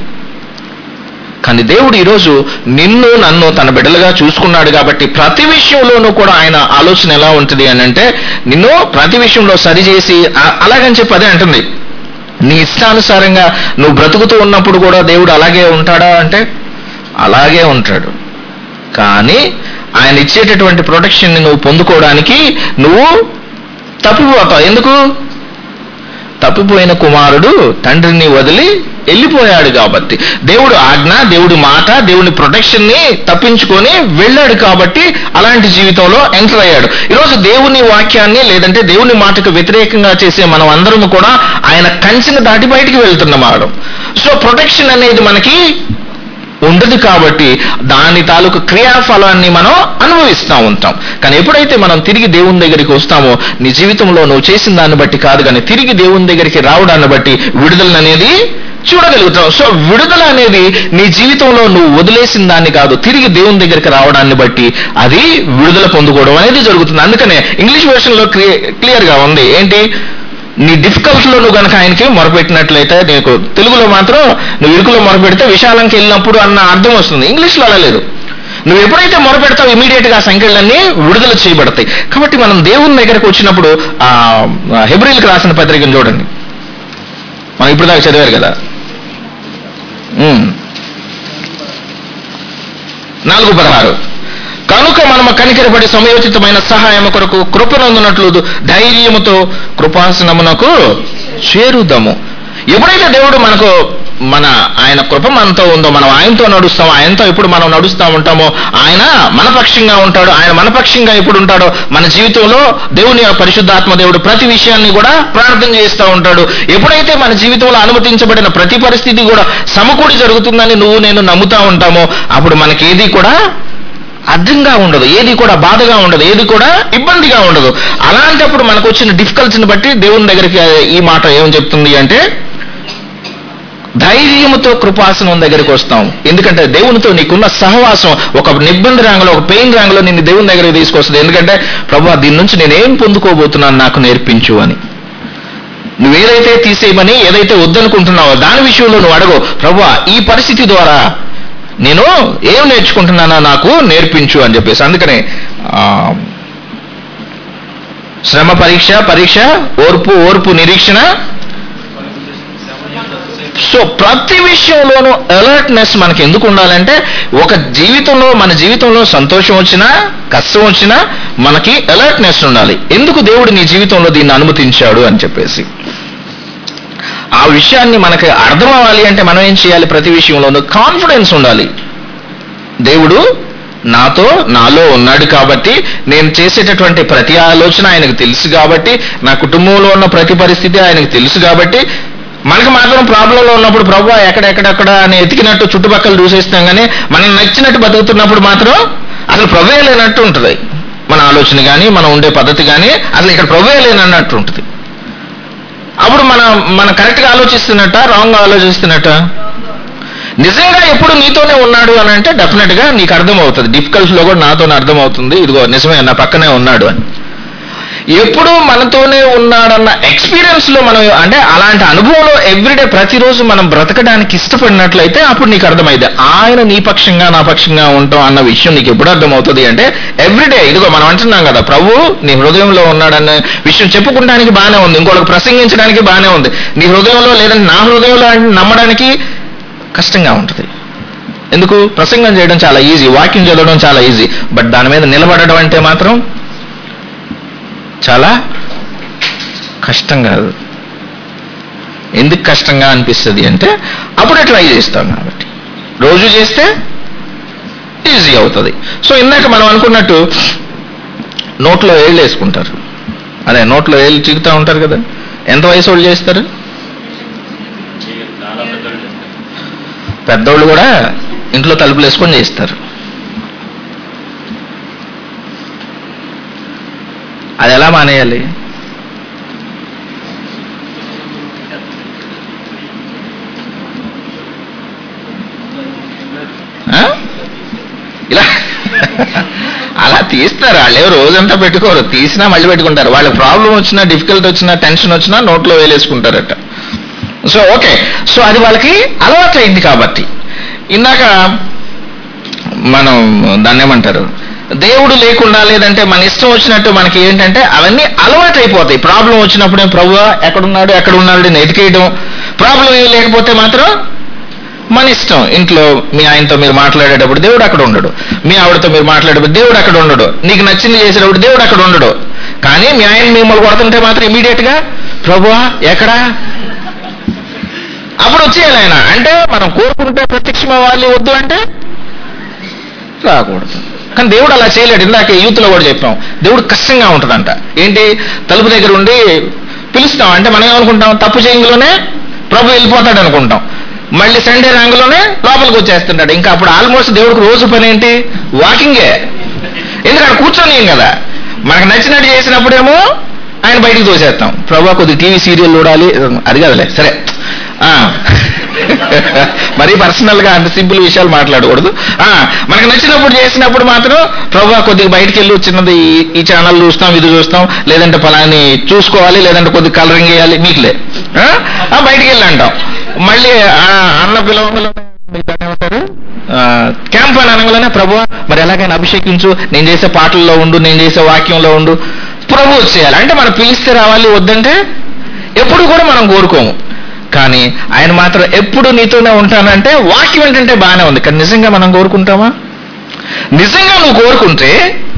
A: కానీ దేవుడు ఈరోజు నిన్ను నన్ను తన బిడ్డలుగా చూసుకున్నాడు కాబట్టి ప్రతి విషయంలోనూ కూడా ఆయన ఆలోచన ఎలా ఉంటుంది అని అంటే నిన్ను ప్రతి విషయంలో సరిచేసి ఆ- అలాగని చెప్పి అదే అంటుంది నీ ఇష్టానుసారంగా నువ్వు బ్రతుకుతూ ఉన్నప్పుడు కూడా దేవుడు అలాగే ఉంటాడా అంటే అలాగే ఉంటాడు కానీ ఆయన ఇచ్చేటటువంటి ప్రొటెక్షన్ని నువ్వు పొందుకోవడానికి నువ్వు తప్పిపోతావు ఎందుకు తప్పిపోయిన కుమారుడు తండ్రిని వదిలి వెళ్ళిపోయాడు కాబట్టి దేవుడు ఆజ్ఞ దేవుడి మాట దేవుని ప్రొటెక్షన్ ని తప్పించుకొని వెళ్ళాడు కాబట్టి అలాంటి జీవితంలో ఎంటర్ అయ్యాడు ఈరోజు దేవుని వాక్యాన్ని లేదంటే దేవుని మాటకు వ్యతిరేకంగా చేసే మనం అందరం కూడా ఆయన కంచెను దాటి బయటికి వెళ్తున్నవాడు సో ప్రొటెక్షన్ అనేది మనకి ఉండదు కాబట్టి దాని తాలూకు క్రియాఫలాన్ని మనం అనుభవిస్తూ ఉంటాం కానీ ఎప్పుడైతే మనం తిరిగి దేవుని దగ్గరికి వస్తామో నీ జీవితంలో నువ్వు చేసిన దాన్ని బట్టి కాదు కానీ తిరిగి దేవుని దగ్గరికి రావడాన్ని బట్టి విడుదల అనేది చూడగలుగుతావు సో విడుదల అనేది నీ జీవితంలో నువ్వు వదిలేసిన దాన్ని కాదు తిరిగి దేవుని దగ్గరికి రావడాన్ని బట్టి అది విడుదల పొందుకోవడం అనేది జరుగుతుంది అందుకనే ఇంగ్లీష్ వెర్షన్లో క్లియర్ గా ఉంది ఏంటి నీ డిఫికల్ట్లో నువ్వు కనుక ఆయనకి మొరపెట్టినట్లయితే నీకు తెలుగులో మాత్రం నువ్వు ఇరుకులో మొరపెడితే విశాలంకి వెళ్ళినప్పుడు అన్న అర్థం వస్తుంది ఇంగ్లీష్లో అలా లేదు నువ్వు ఎప్పుడైతే మొరపెడతావు ఇమీడియట్ గా ఆ సంఖ్యలన్నీ విడుదల చేయబడతాయి కాబట్టి మనం దేవుని దగ్గరకు వచ్చినప్పుడు ఆ హెబ్రిల్కి రాసిన పత్రికను చూడండి మనం ఇప్పుడు దాకా చదివారు కదా ఉమ్. నాలుగు పదహారు కనుక మనము కనికరపడి సమయోచితమైన సహాయం కొరకు కృపనందునట్లు ధైర్యముతో కృపాసనమునకు చేరుదాము ఎప్పుడైతే దేవుడు మనకు మన ఆయన కృప మనతో ఉందో మనం ఆయనతో నడుస్తాం ఆయనతో ఎప్పుడు మనం నడుస్తూ ఉంటామో ఆయన మన పక్షంగా ఉంటాడు ఆయన మన పక్షంగా ఎప్పుడు ఉంటాడో మన జీవితంలో దేవుని యొక్క పరిశుద్ధాత్మ దేవుడు ప్రతి విషయాన్ని కూడా ప్రార్థన చేస్తూ ఉంటాడు ఎప్పుడైతే మన జీవితంలో అనుమతించబడిన ప్రతి పరిస్థితి కూడా సమకూడి జరుగుతుందని నువ్వు నేను నమ్ముతా ఉంటామో అప్పుడు మనకి ఏది కూడా అర్థంగా ఉండదు ఏది కూడా బాధగా ఉండదు ఏది కూడా ఇబ్బందిగా ఉండదు అలాంటప్పుడు మనకు వచ్చిన డిఫికల్ట్స్ని బట్టి దేవుని దగ్గరికి ఈ మాట ఏం చెప్తుంది అంటే ధైర్యముతో కృపాసనం దగ్గరికి వస్తాం ఎందుకంటే దేవునితో నీకున్న సహవాసం ఒక నిబ్బంది రంగంలో ఒక పెయిన్ రంగంలో నిన్ను దేవుని దగ్గరికి తీసుకొస్తుంది ఎందుకంటే ప్రభు దీని నుంచి నేనేం పొందుకోబోతున్నాను నాకు నేర్పించు అని నువ్వేదైతే తీసేయమని ఏదైతే వద్దనుకుంటున్నావో దాని విషయంలో నువ్వు అడగు ప్రభు ఈ పరిస్థితి ద్వారా నేను ఏం నేర్చుకుంటున్నానో నాకు నేర్పించు అని చెప్పేసి అందుకనే ఆ, శ్రమ పరీక్ష పరీక్ష ఓర్పు ఓర్పు నిరీక్షణ సో ప్రతి విషయంలోనూ అలర్ట్నెస్ మనకి ఎందుకు ఉండాలంటే ఒక జీవితంలో మన జీవితంలో సంతోషం వచ్చినా కష్టం వచ్చినా మనకి అలర్ట్నెస్ ఉండాలి ఎందుకు దేవుడు నీ జీవితంలో దీన్ని అనుమతించాడు అని చెప్పేసి ఆ విషయాన్ని మనకి అర్థం అవ్వాలి అంటే మనం ఏం చేయాలి ప్రతి విషయంలోనూ కాన్ఫిడెన్స్ ఉండాలి దేవుడు నాతో నాలో ఉన్నాడు కాబట్టి నేను చేసేటటువంటి ప్రతి ఆలోచన ఆయనకు తెలుసు కాబట్టి నా కుటుంబంలో ఉన్న ప్రతి పరిస్థితి ఆయనకు తెలుసు కాబట్టి మనకు మాత్రం ప్రాబ్లంలో ఉన్నప్పుడు ప్రభు ఎక్కడెక్కడెక్కడ అని ఎతికినట్టు చుట్టుపక్కల చూసేస్తాం కానీ మనం నచ్చినట్టు బతుకుతున్నప్పుడు మాత్రం అసలు ప్రభువే లేనట్టు ఉంటుంది మన ఆలోచన కానీ మనం ఉండే పద్ధతి కానీ అసలు ఇక్కడ ప్రభువే లేనన్నట్టు ఉంటుంది అప్పుడు మనం మనం కరెక్ట్గా ఆలోచిస్తున్నట్ట రాంగ్గా ఆలోచిస్తున్నట్ట నిజంగా ఎప్పుడు నీతోనే ఉన్నాడు అని అంటే డెఫినెట్ గా నీకు అర్థమవుతుంది డిఫికల్ట్ లో కూడా నాతోనే అర్థమవుతుంది ఇదిగో నిజమే నా పక్కనే ఉన్నాడు అని ఎప్పుడు మనతోనే ఉన్నాడన్న ఎక్స్పీరియన్స్ లో మనం అంటే అలాంటి అనుభవంలో ఎవ్రీడే ప్రతిరోజు మనం బ్రతకడానికి ఇష్టపడినట్లయితే అప్పుడు నీకు అర్థమైంది ఆయన నీ పక్షంగా నా పక్షంగా ఉంటాం అన్న విషయం నీకు ఎప్పుడు అర్థమవుతుంది అంటే ఎవ్రీడే ఇదిగో మనం అంటున్నాం కదా ప్రభు నీ హృదయంలో ఉన్నాడన్న విషయం చెప్పుకోవడానికి బాగానే ఉంది ఇంకోటికి ప్రసంగించడానికి బాగానే ఉంది నీ హృదయంలో లేదంటే నా హృదయంలో అని నమ్మడానికి కష్టంగా ఉంటుంది ఎందుకు ప్రసంగం చేయడం చాలా ఈజీ వాక్యం చదవడం చాలా ఈజీ బట్ దాని మీద నిలబడడం అంటే మాత్రం చాలా కష్టం కాదు ఎందుకు కష్టంగా అనిపిస్తుంది అంటే అప్పుడే ట్రై చేస్తాం కాబట్టి రోజు చేస్తే ఈజీ అవుతుంది సో ఇందాక మనం అనుకున్నట్టు నోట్లో ఏళ్ళు వేసుకుంటారు అదే నోట్లో ఏళ్ళు చిగుతూ ఉంటారు కదా ఎంత వయసు వాళ్ళు చేస్తారు
C: చేయరు. చాలా పెద్దలు చేస్తారు.
A: పెద్దోళ్ళు కూడా ఇంట్లో తలుపులు వేసుకొని చేస్తారు అది ఎలా మానేయాలి ఆ? ఇలా అలా తీస్తారు వాళ్ళు ఎవరు రోజంతా పెట్టుకోరు తీసినా మళ్ళీ పెట్టుకుంటారు వాళ్ళకి ప్రాబ్లం వచ్చినా డిఫికల్ట్ వచ్చినా టెన్షన్ వచ్చినా నోట్లో వేలేసుకుంటారట సో ఓకే సో అది వాళ్ళకి అలవాటు అయింది కాబట్టి ఇందాక మనం దాన్ని ఏమంటారు దేవుడు లేకుండా లేదంటే మన ఇష్టం వచ్చినట్టు మనకి ఏంటంటే అవన్నీ అలవాటు అయిపోతాయి ప్రాబ్లం వచ్చినప్పుడే ప్రభు ఎక్కడున్నాడు ఎక్కడ ఉన్నాడు అని ఎతికేయడం ప్రాబ్లం ఏం లేకపోతే మాత్రం మన ఇష్టం ఇంట్లో మీ ఆయనతో మీరు మాట్లాడేటప్పుడు దేవుడు అక్కడ ఉండడు మీ ఆవిడతో మీరు మాట్లాడేటప్పుడు దేవుడు అక్కడ ఉండడు నీకు నచ్చింది చేసేటప్పుడు దేవుడు అక్కడ ఉండడు కానీ మీ ఆయన మిమ్మల్ని కొడుతుంటే మాత్రం ఇమీడియట్ గా ప్రభువా ఎక్కడా అప్పుడు వచ్చేయాలి ఆయన అంటే మనం కోరుకుంటే ప్రత్యక్షం అవ్వాలి వద్దు అంటే రాకూడదు కానీ దేవుడు అలా చేయలేడు ఇందాక యూత్ లో కూడా చెప్పాం దేవుడు కష్టంగా ఉంటుందంట ఏంటి తలుపు దగ్గర ఉండి పిలుస్తాం అంటే మనం ఏమనుకుంటాం తప్పు చేయంలోనే ప్రభు వెళ్ళిపోతాడు అనుకుంటాం మళ్ళీ సండే రంగులోనే లోపలికి వచ్చేస్తుంటాడు ఇంకా అప్పుడు ఆల్మోస్ట్ దేవుడికి రోజు పని ఏంటి వాకింగే ఎందుకంటే కూర్చొని కదా మనకు నచ్చినట్టు చేసినప్పుడేమో ఆయన బయటికి తోసేస్తాం ప్రభా కొద్ది టీవీ సీరియల్ చూడాలి అది కదలే సరే ఆ. మరీ పర్సనల్ గా అంత సింపుల్ విషయాలు మాట్లాడకూడదు ఆ, మనకు నచ్చినప్పుడు చేసినప్పుడు మాత్రం ప్రభా కొద్దిగా బయటికి వెళ్ళి చిన్నది ఈ- ఈ ఛానల్ చూస్తాం ఇది చూస్తాం లేదంటే పలాని చూసుకోవాలి లేదంటే కొద్దిగా కలరింగ్ వేయాలి మీకులే ఆ? ఆ, బయటికి వెళ్ళి అంటాం మళ్ళీ ఆ, అన్న పిలవగానే దాన్ని ఏమంటారు క్యాంప్ అని అనగానే ప్రభు మరి ఎలాగైనా అభిషేకించు నేను చేసే పాటల్లో ఉండు నేను చేసే వాక్యంలో ఉండు ప్రభు వచ్చేయాలి అంటే మనం పిలిస్తే రావాలి వద్దంటే ఎప్పుడు కూడా మనం కోరుకోము కానీ ఆయన మాత్రం ఎప్పుడు నీతోనే ఉంటానంటే వాక్యం ఏంటంటే బాగానే ఉంది కానీ నిజంగా మనం కోరుకుంటామా నిజంగా నువ్వు కోరుకుంటే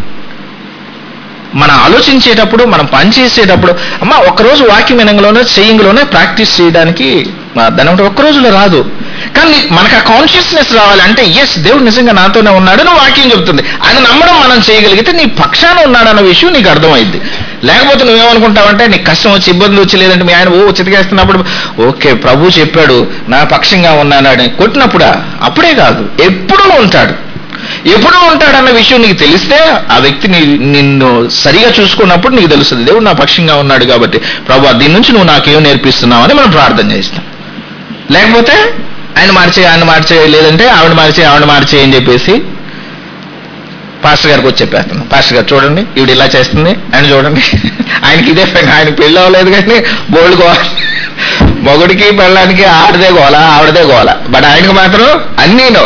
A: మనం ఆలోచించేటప్పుడు మనం పని చేసేటప్పుడు అమ్మ ఒక్కరోజు వాక్యం వినంగలోనే చేయంగలోనే ప్రాక్టీస్ చేయడానికి ఆ, దాని ఏమంటారు, ఒక్క రోజులో రాదు కానీ మనకు ఆ కాన్షియస్నెస్ రావాలంటే ఎస్ దేవుడు నిజంగా నాతోనే ఉన్నాడు నువ్వు వాక్యం చెప్తుంది ఆయన నమ్మడం మనం చేయగలిగితే నీ పక్షాన ఉన్నాడన్న విషయం నీకు అర్థమైంది లేకపోతే నువ్వేమనుకుంటావంటే నీకు కష్టం వచ్చి ఇబ్బంది వచ్చి లేదంటే మీ ఆయన ఓ చితికేస్తున్నప్పుడు ఓకే ప్రభు చెప్పాడు నా పక్షంగా ఉన్నాడని కొట్టినప్పుడా అప్పుడే కాదు ఎప్పుడూ ఉంటాడు ఎప్పుడూ ఉంటాడన్న విషయం నీకు తెలిస్తే ఆ వ్యక్తి నీ నిన్ను సరిగా చూసుకున్నప్పుడు నీకు తెలుస్తుంది దేవుడు నా పక్షంగా ఉన్నాడు కాబట్టి ప్రభు దీని నుంచి నువ్వు నాకేం నేర్పిస్తున్నావు అని మనం ప్రార్థన చేస్తాం లేకపోతే ఆయన మార్చే ఆయన మార్చే లేదంటే ఆవిడ మార్చే ఆవిడ మార్చే అని చెప్పేసి పాస్టర్ పాస్టర్ గారికి వచ్చి చెప్పేస్తాను పాస్టర్ గారు చూడండి ఈవిడ ఇలా చేస్తుంది ఆయన చూడండి ఆయనకి ఇదే పని ఆయన పెళ్ళి అవ్వలేదు కానీ బోల్డ్ గోల మొగుడికి పెళ్ళడానికి ఆడదే గోల ఆవిడదే గోల బట్ ఆయనకి మాత్రం అన్నీను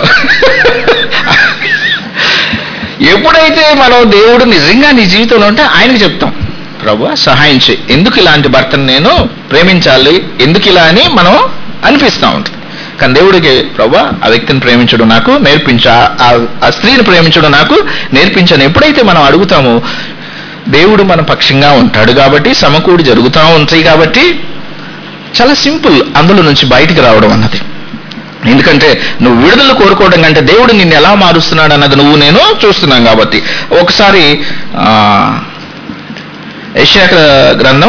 A: ఎప్పుడైతే మనం దేవుడు నిజంగా నీ జీవితంలో ఉంటే ఆయనకి చెప్తాం ప్రభు సహాయం చేయి ఎందుకు ఇలాంటి భర్తను నేను ప్రేమించాలి ఎందుకు ఇలా అని మనం అనిపిస్తూ ఉంటుంది కానీ దేవుడికి ప్రభు ఆ వ్యక్తిని ప్రేమించడం నాకు నేర్పించ ఆ- ఆ స్త్రీని ప్రేమించడం నాకు నేర్పించని ఎప్పుడైతే మనం అడుగుతామో దేవుడు మన పక్షంగా ఉంటాడు కాబట్టి సమకూడి జరుగుతూ ఉంటాయి కాబట్టి చాలా సింపుల్ అందులో నుంచి బయటికి రావడం అన్నది ఎందుకంటే నువ్వు విడుదల కోరుకోవడం కంటే దేవుడు నిన్ను ఎలా మారుస్తున్నాడు అన్నది నువ్వు నేను చూస్తున్నాం కాబట్టి ఒకసారి ఆ, యెషయా గ్రంథం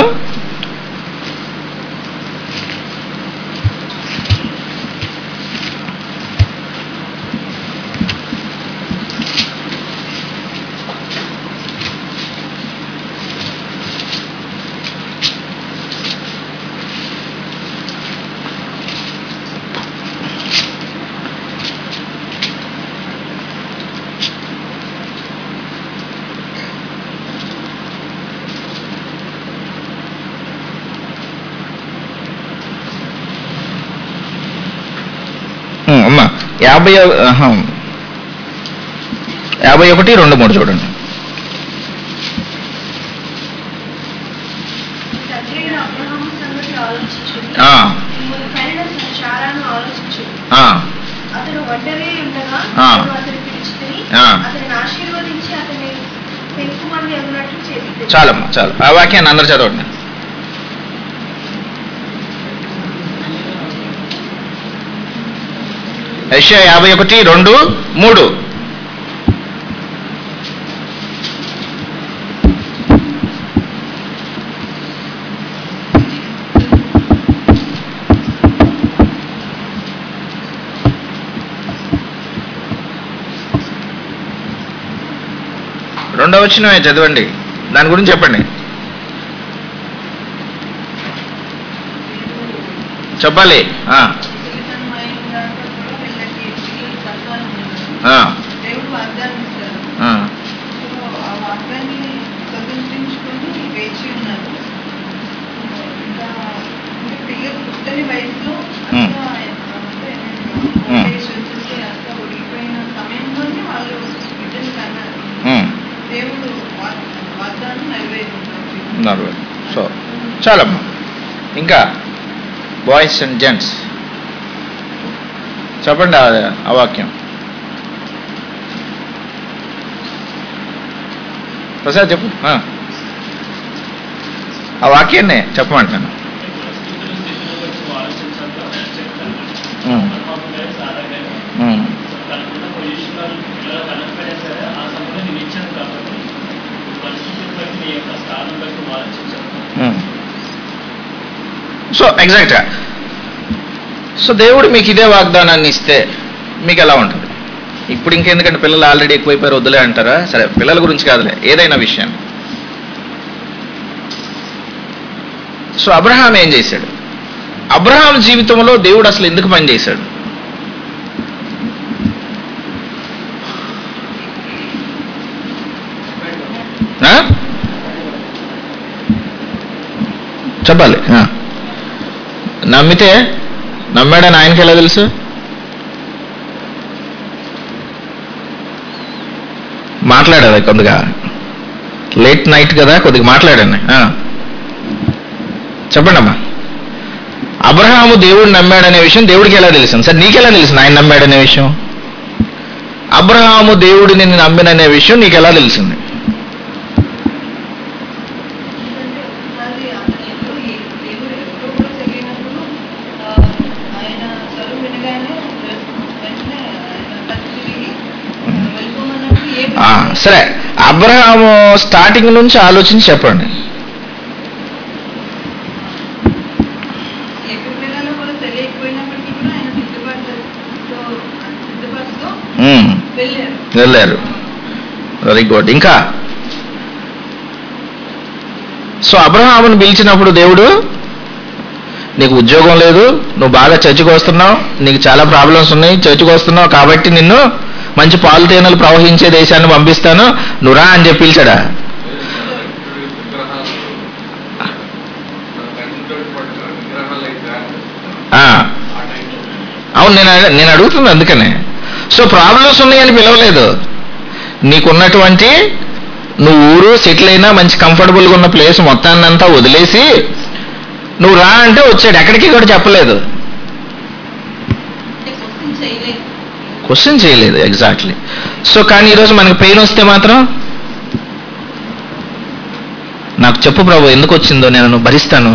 A: ఉమ్, అమ్మా యాభై ఆహా. యాభై ఒకటి రెండు మూడు చూడండి
B: తండ్రి అయిన అబ్రహాము సంగతి ఆలోచించు
A: ఆ,
B: మిమ్మల్ని కనిన శారాను ఆలోచించు
A: ఆ,
B: అతను ఒంటరి ఉండగా
A: ఆ.
B: నేను అతని పిలిచితిని
A: ఆ.
B: అతనిని ఆశీర్వదించి అతని పెంకుమంది అన్నట్లు చేసి
A: చాలమ్మా చాలు ఆ వాక్యాన్ని అందరు చదవండి యెషయా యాభై ఒకటి రెండు మూడు రెండో వచ్చినవే చదవండి దాని గురించి చెప్పండి చెప్పాలి ఆ, ఆ,
D: దేవుడు వాగ్దానం ఇస్తారు
A: ఆ,
D: సో ఆ వాగ్దాన్ని స్వతంత్రించుకొని వేచి ఉన్నారు ఇంకా అంటే పిల్లలు పుట్టని వయసులో
A: Hmm.
D: అంతా అంటే
A: Hmm.
D: ఓల్డేజ్ వచ్చేసి అంతా ఉడికిపోయిన సమయంలోనే వాళ్ళు బిడ్డలు కన్నారు
A: ఉమ్,
D: దేవుడు వాగ్- వాగ్దానం నెరవేరుతున్నారు
A: ఉన్నారు సో చాలమ్మా ఇంకా బాయ్స్ అండ్ జెంట్స్ చెప్పండి ఆ- ఆ వాక్యం ప్రసాద్ చెప్పు ఆ. ఆ వాక్యాన్ని చెప్పమంటాను
C: పరిస్థితులు స్థితిని బట్టి ఆలోచించాలి అని చెప్తాను
A: ఉమ్,
C: అబ్రహాము గారు సారా గారు
A: ఉమ్,
C: తనకున్న పొజిషన్ వాళ్ళు పిల్లలు కనకపోయినా సరే ఆ సమయంలో నేను ఇచ్చాను కాబట్టి పరిస్థితిని బట్టి నీ యొక్క స్థానం బట్టి ఆలోచించాను
A: ఉమ్. సో ఎగ్జాక్ట్గా సో దేవుడు మీకు ఇదే వాగ్దానాన్ని ఇస్తే మీకు ఎలా ఉంటుంది ఇప్పుడు ఇంకెందుకంటే పిల్లలు ఆల్రెడీ ఎక్కువైపోయారు వద్దులే అంటారా సరే పిల్లల గురించి కాదులే ఏదైనా విషయం సో అబ్రహాం ఏం చేశాడు అబ్రహాం జీవితంలో దేవుడు అసలు ఎందుకు పని చేశాడు ఆ? చెప్పాలి ఆ. నమ్మితే నమ్మాడని ఆయనకి ఎలా తెలుసు మాట్లాడాలి కొద్దిగా లేట్ నైట్ కదా కొద్దిగా మాట్లాడండి ఆ. చెప్పండి అమ్మా అబ్రహాము దేవుడు నమ్మాడనే విషయం దేవుడికి ఎలా తెలిసింది సార్ నీకెలా తెలిసింది ఆయన నమ్మాడనే విషయం అబ్రహాము దేవుడిని నమ్మిననే విషయం నీకు ఎలా తెలిసింది
D: ఎందుకంటే ఒకసారి అతను ఎప్పుడు ఏ- దేవుడు ఎప్పుడో కూడా తెలియనప్పుడు ఆ, ఆయన స్వరం వినగానే వెంటనే ఆయన కత్తి తిరిగి వెళ్ళిపోమన్నప్పుడు ఏ
A: ఆ, సరే అబ్రహాము స్టార్టింగ్ నుంచి ఆలోచించి చెప్పండి
D: ఎక్కడికి వెళ్ళాలో కూడా తెలియకపోయినప్పటికీ కూడా ఆయన సిద్ధపడ్డతో సిద్ధపడుతూ
A: ఉమ్,
D: వెళ్ళారు
A: వెళ్ళారు వెరీ గుడ్ ఇంకా సో అబ్రహామును పిలిచినప్పుడు దేవుడు నీకు ఉద్యోగం లేదు నువ్వు బాగా చర్చికి వస్తున్నావు నీకు చాలా ప్రాబ్లమ్స్ ఉన్నాయి చర్చికి వస్తున్నావు కాబట్టి నిన్ను మంచి పాలు తేనెలు ప్రవహించే దేశాన్ని పంపిస్తాను నువ్వు రా అని చెప్పి పిలిచాడా
E: విగ్రహాలు మన కంటితో పట్టుకున్న విగ్రహాలు అయితే
A: ఆ,
E: ఆ టైంలో
A: అవును నేను అడ- నేను అడుగుతుంది అందుకనే సో ప్రాబ్లమ్స్ ఉన్నాయని పిలవలేదు నీకున్నటువంటి నువ్వు ఊరు సెటిల్ అయినా మంచి కంఫర్టబుల్గా ఉన్న ప్లేస్ మొత్తాన్ని అంతా వదిలేసి నువ్వు రా అంటే వచ్చాడు ఎక్కడికి కూడా చెప్పలేదు
D: అంటే క్వశ్చన్ చేయలేదు
A: క్వశ్చన్ చేయలేదు ఎగ్జాక్ట్లీ సో కానీ ఈరోజు మనకి పెయిన్ వస్తే మాత్రం నాకు చెప్పు ప్రభు ఎందుకు వచ్చిందో నేను భరిస్తాను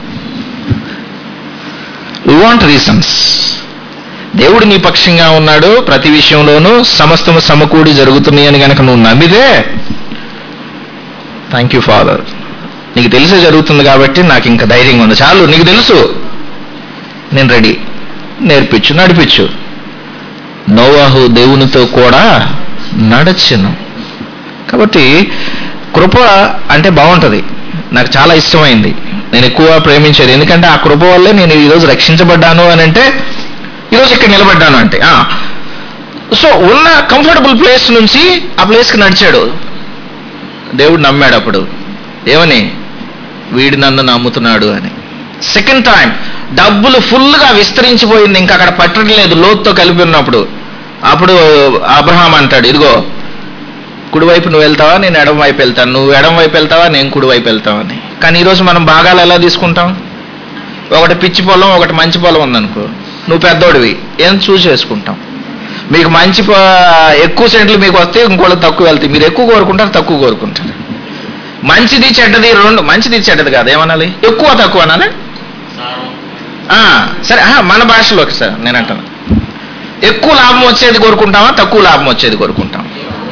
A: వి వాంట్ రీజన్స్ దేవుడు నీ పక్షంగా ఉన్నాడు ప్రతి విషయంలోనూ సమస్తము సమకూడి జరుగుతున్నాయి అని కనుక నువ్వు నమ్మితే థ్యాంక్ యూ ఫాదర్ నీకు తెలిసే జరుగుతుంది కాబట్టి నాకు ఇంకా ధైర్యంగా ఉంది చాలు నీకు తెలుసు నేను రెడీ నేర్పించు నడిపించు నోవాహు దేవునితో కూడా నడచెను కాబట్టి కృప అంటే బాగుంటుంది నాకు చాలా ఇష్టమైంది నేను ఎక్కువ ప్రేమించేది ఎందుకంటే ఆ కృప వల్లే నేను ఈరోజు రక్షించబడ్డాను అని అంటే ఈరోజు ఇక్కడ నిలబడ్డాను అంటే ఆ. సో ఉన్న కంఫర్టబుల్ ప్లేస్ నుంచి ఆ ప్లేస్కి నడిచాడు దేవుడు నమ్మాడు అప్పుడు ఏమని వీడు నన్ను నమ్ముతున్నాడు అని సెకండ్ టైం డబ్బులు ఫుల్గా విస్తరించిపోయింది ఇంకా అక్కడ పట్టట్లేదు లోతుతో కలిపి ఉన్నప్పుడు అప్పుడు అబ్రహాం అంటాడు ఇదిగో కుడివైపు నువ్వు వెళ్తావా నేను ఎడం వైపు వెళ్తాను నువ్వు ఎడం వైపు వెళ్తావా నేను కుడివైపు వెళ్తావని కానీ ఈరోజు మనం భాగాలు ఎలా తీసుకుంటాం ఒకటి పిచ్చి పొలం ఒకటి మంచి పొలం ఉందనుకో నువ్వు పెద్దోడివి ఏం చూసి చేసుకుంటాం మీకు మంచి ప- ఎక్కువ సెంట్లు మీకు వస్తే ఇంకోళ్ళకి తక్కువ వెళ్తాయి మీరు ఎక్కువ కోరుకుంటారు తక్కువ కోరుకుంటారు మంచిది చెడ్డది రెండు మంచిది చెడ్డది కాదు ఏమనాలి ఎక్కువ తక్కువ అనాలి
C: సారం
A: ఆ, సరే ఆహా, మన భాషలోకి సార్ నేను అంటాను ఎక్కువ లాభం వచ్చేది కోరుకుంటామా తక్కువ లాభం వచ్చేది కోరుకుంటాం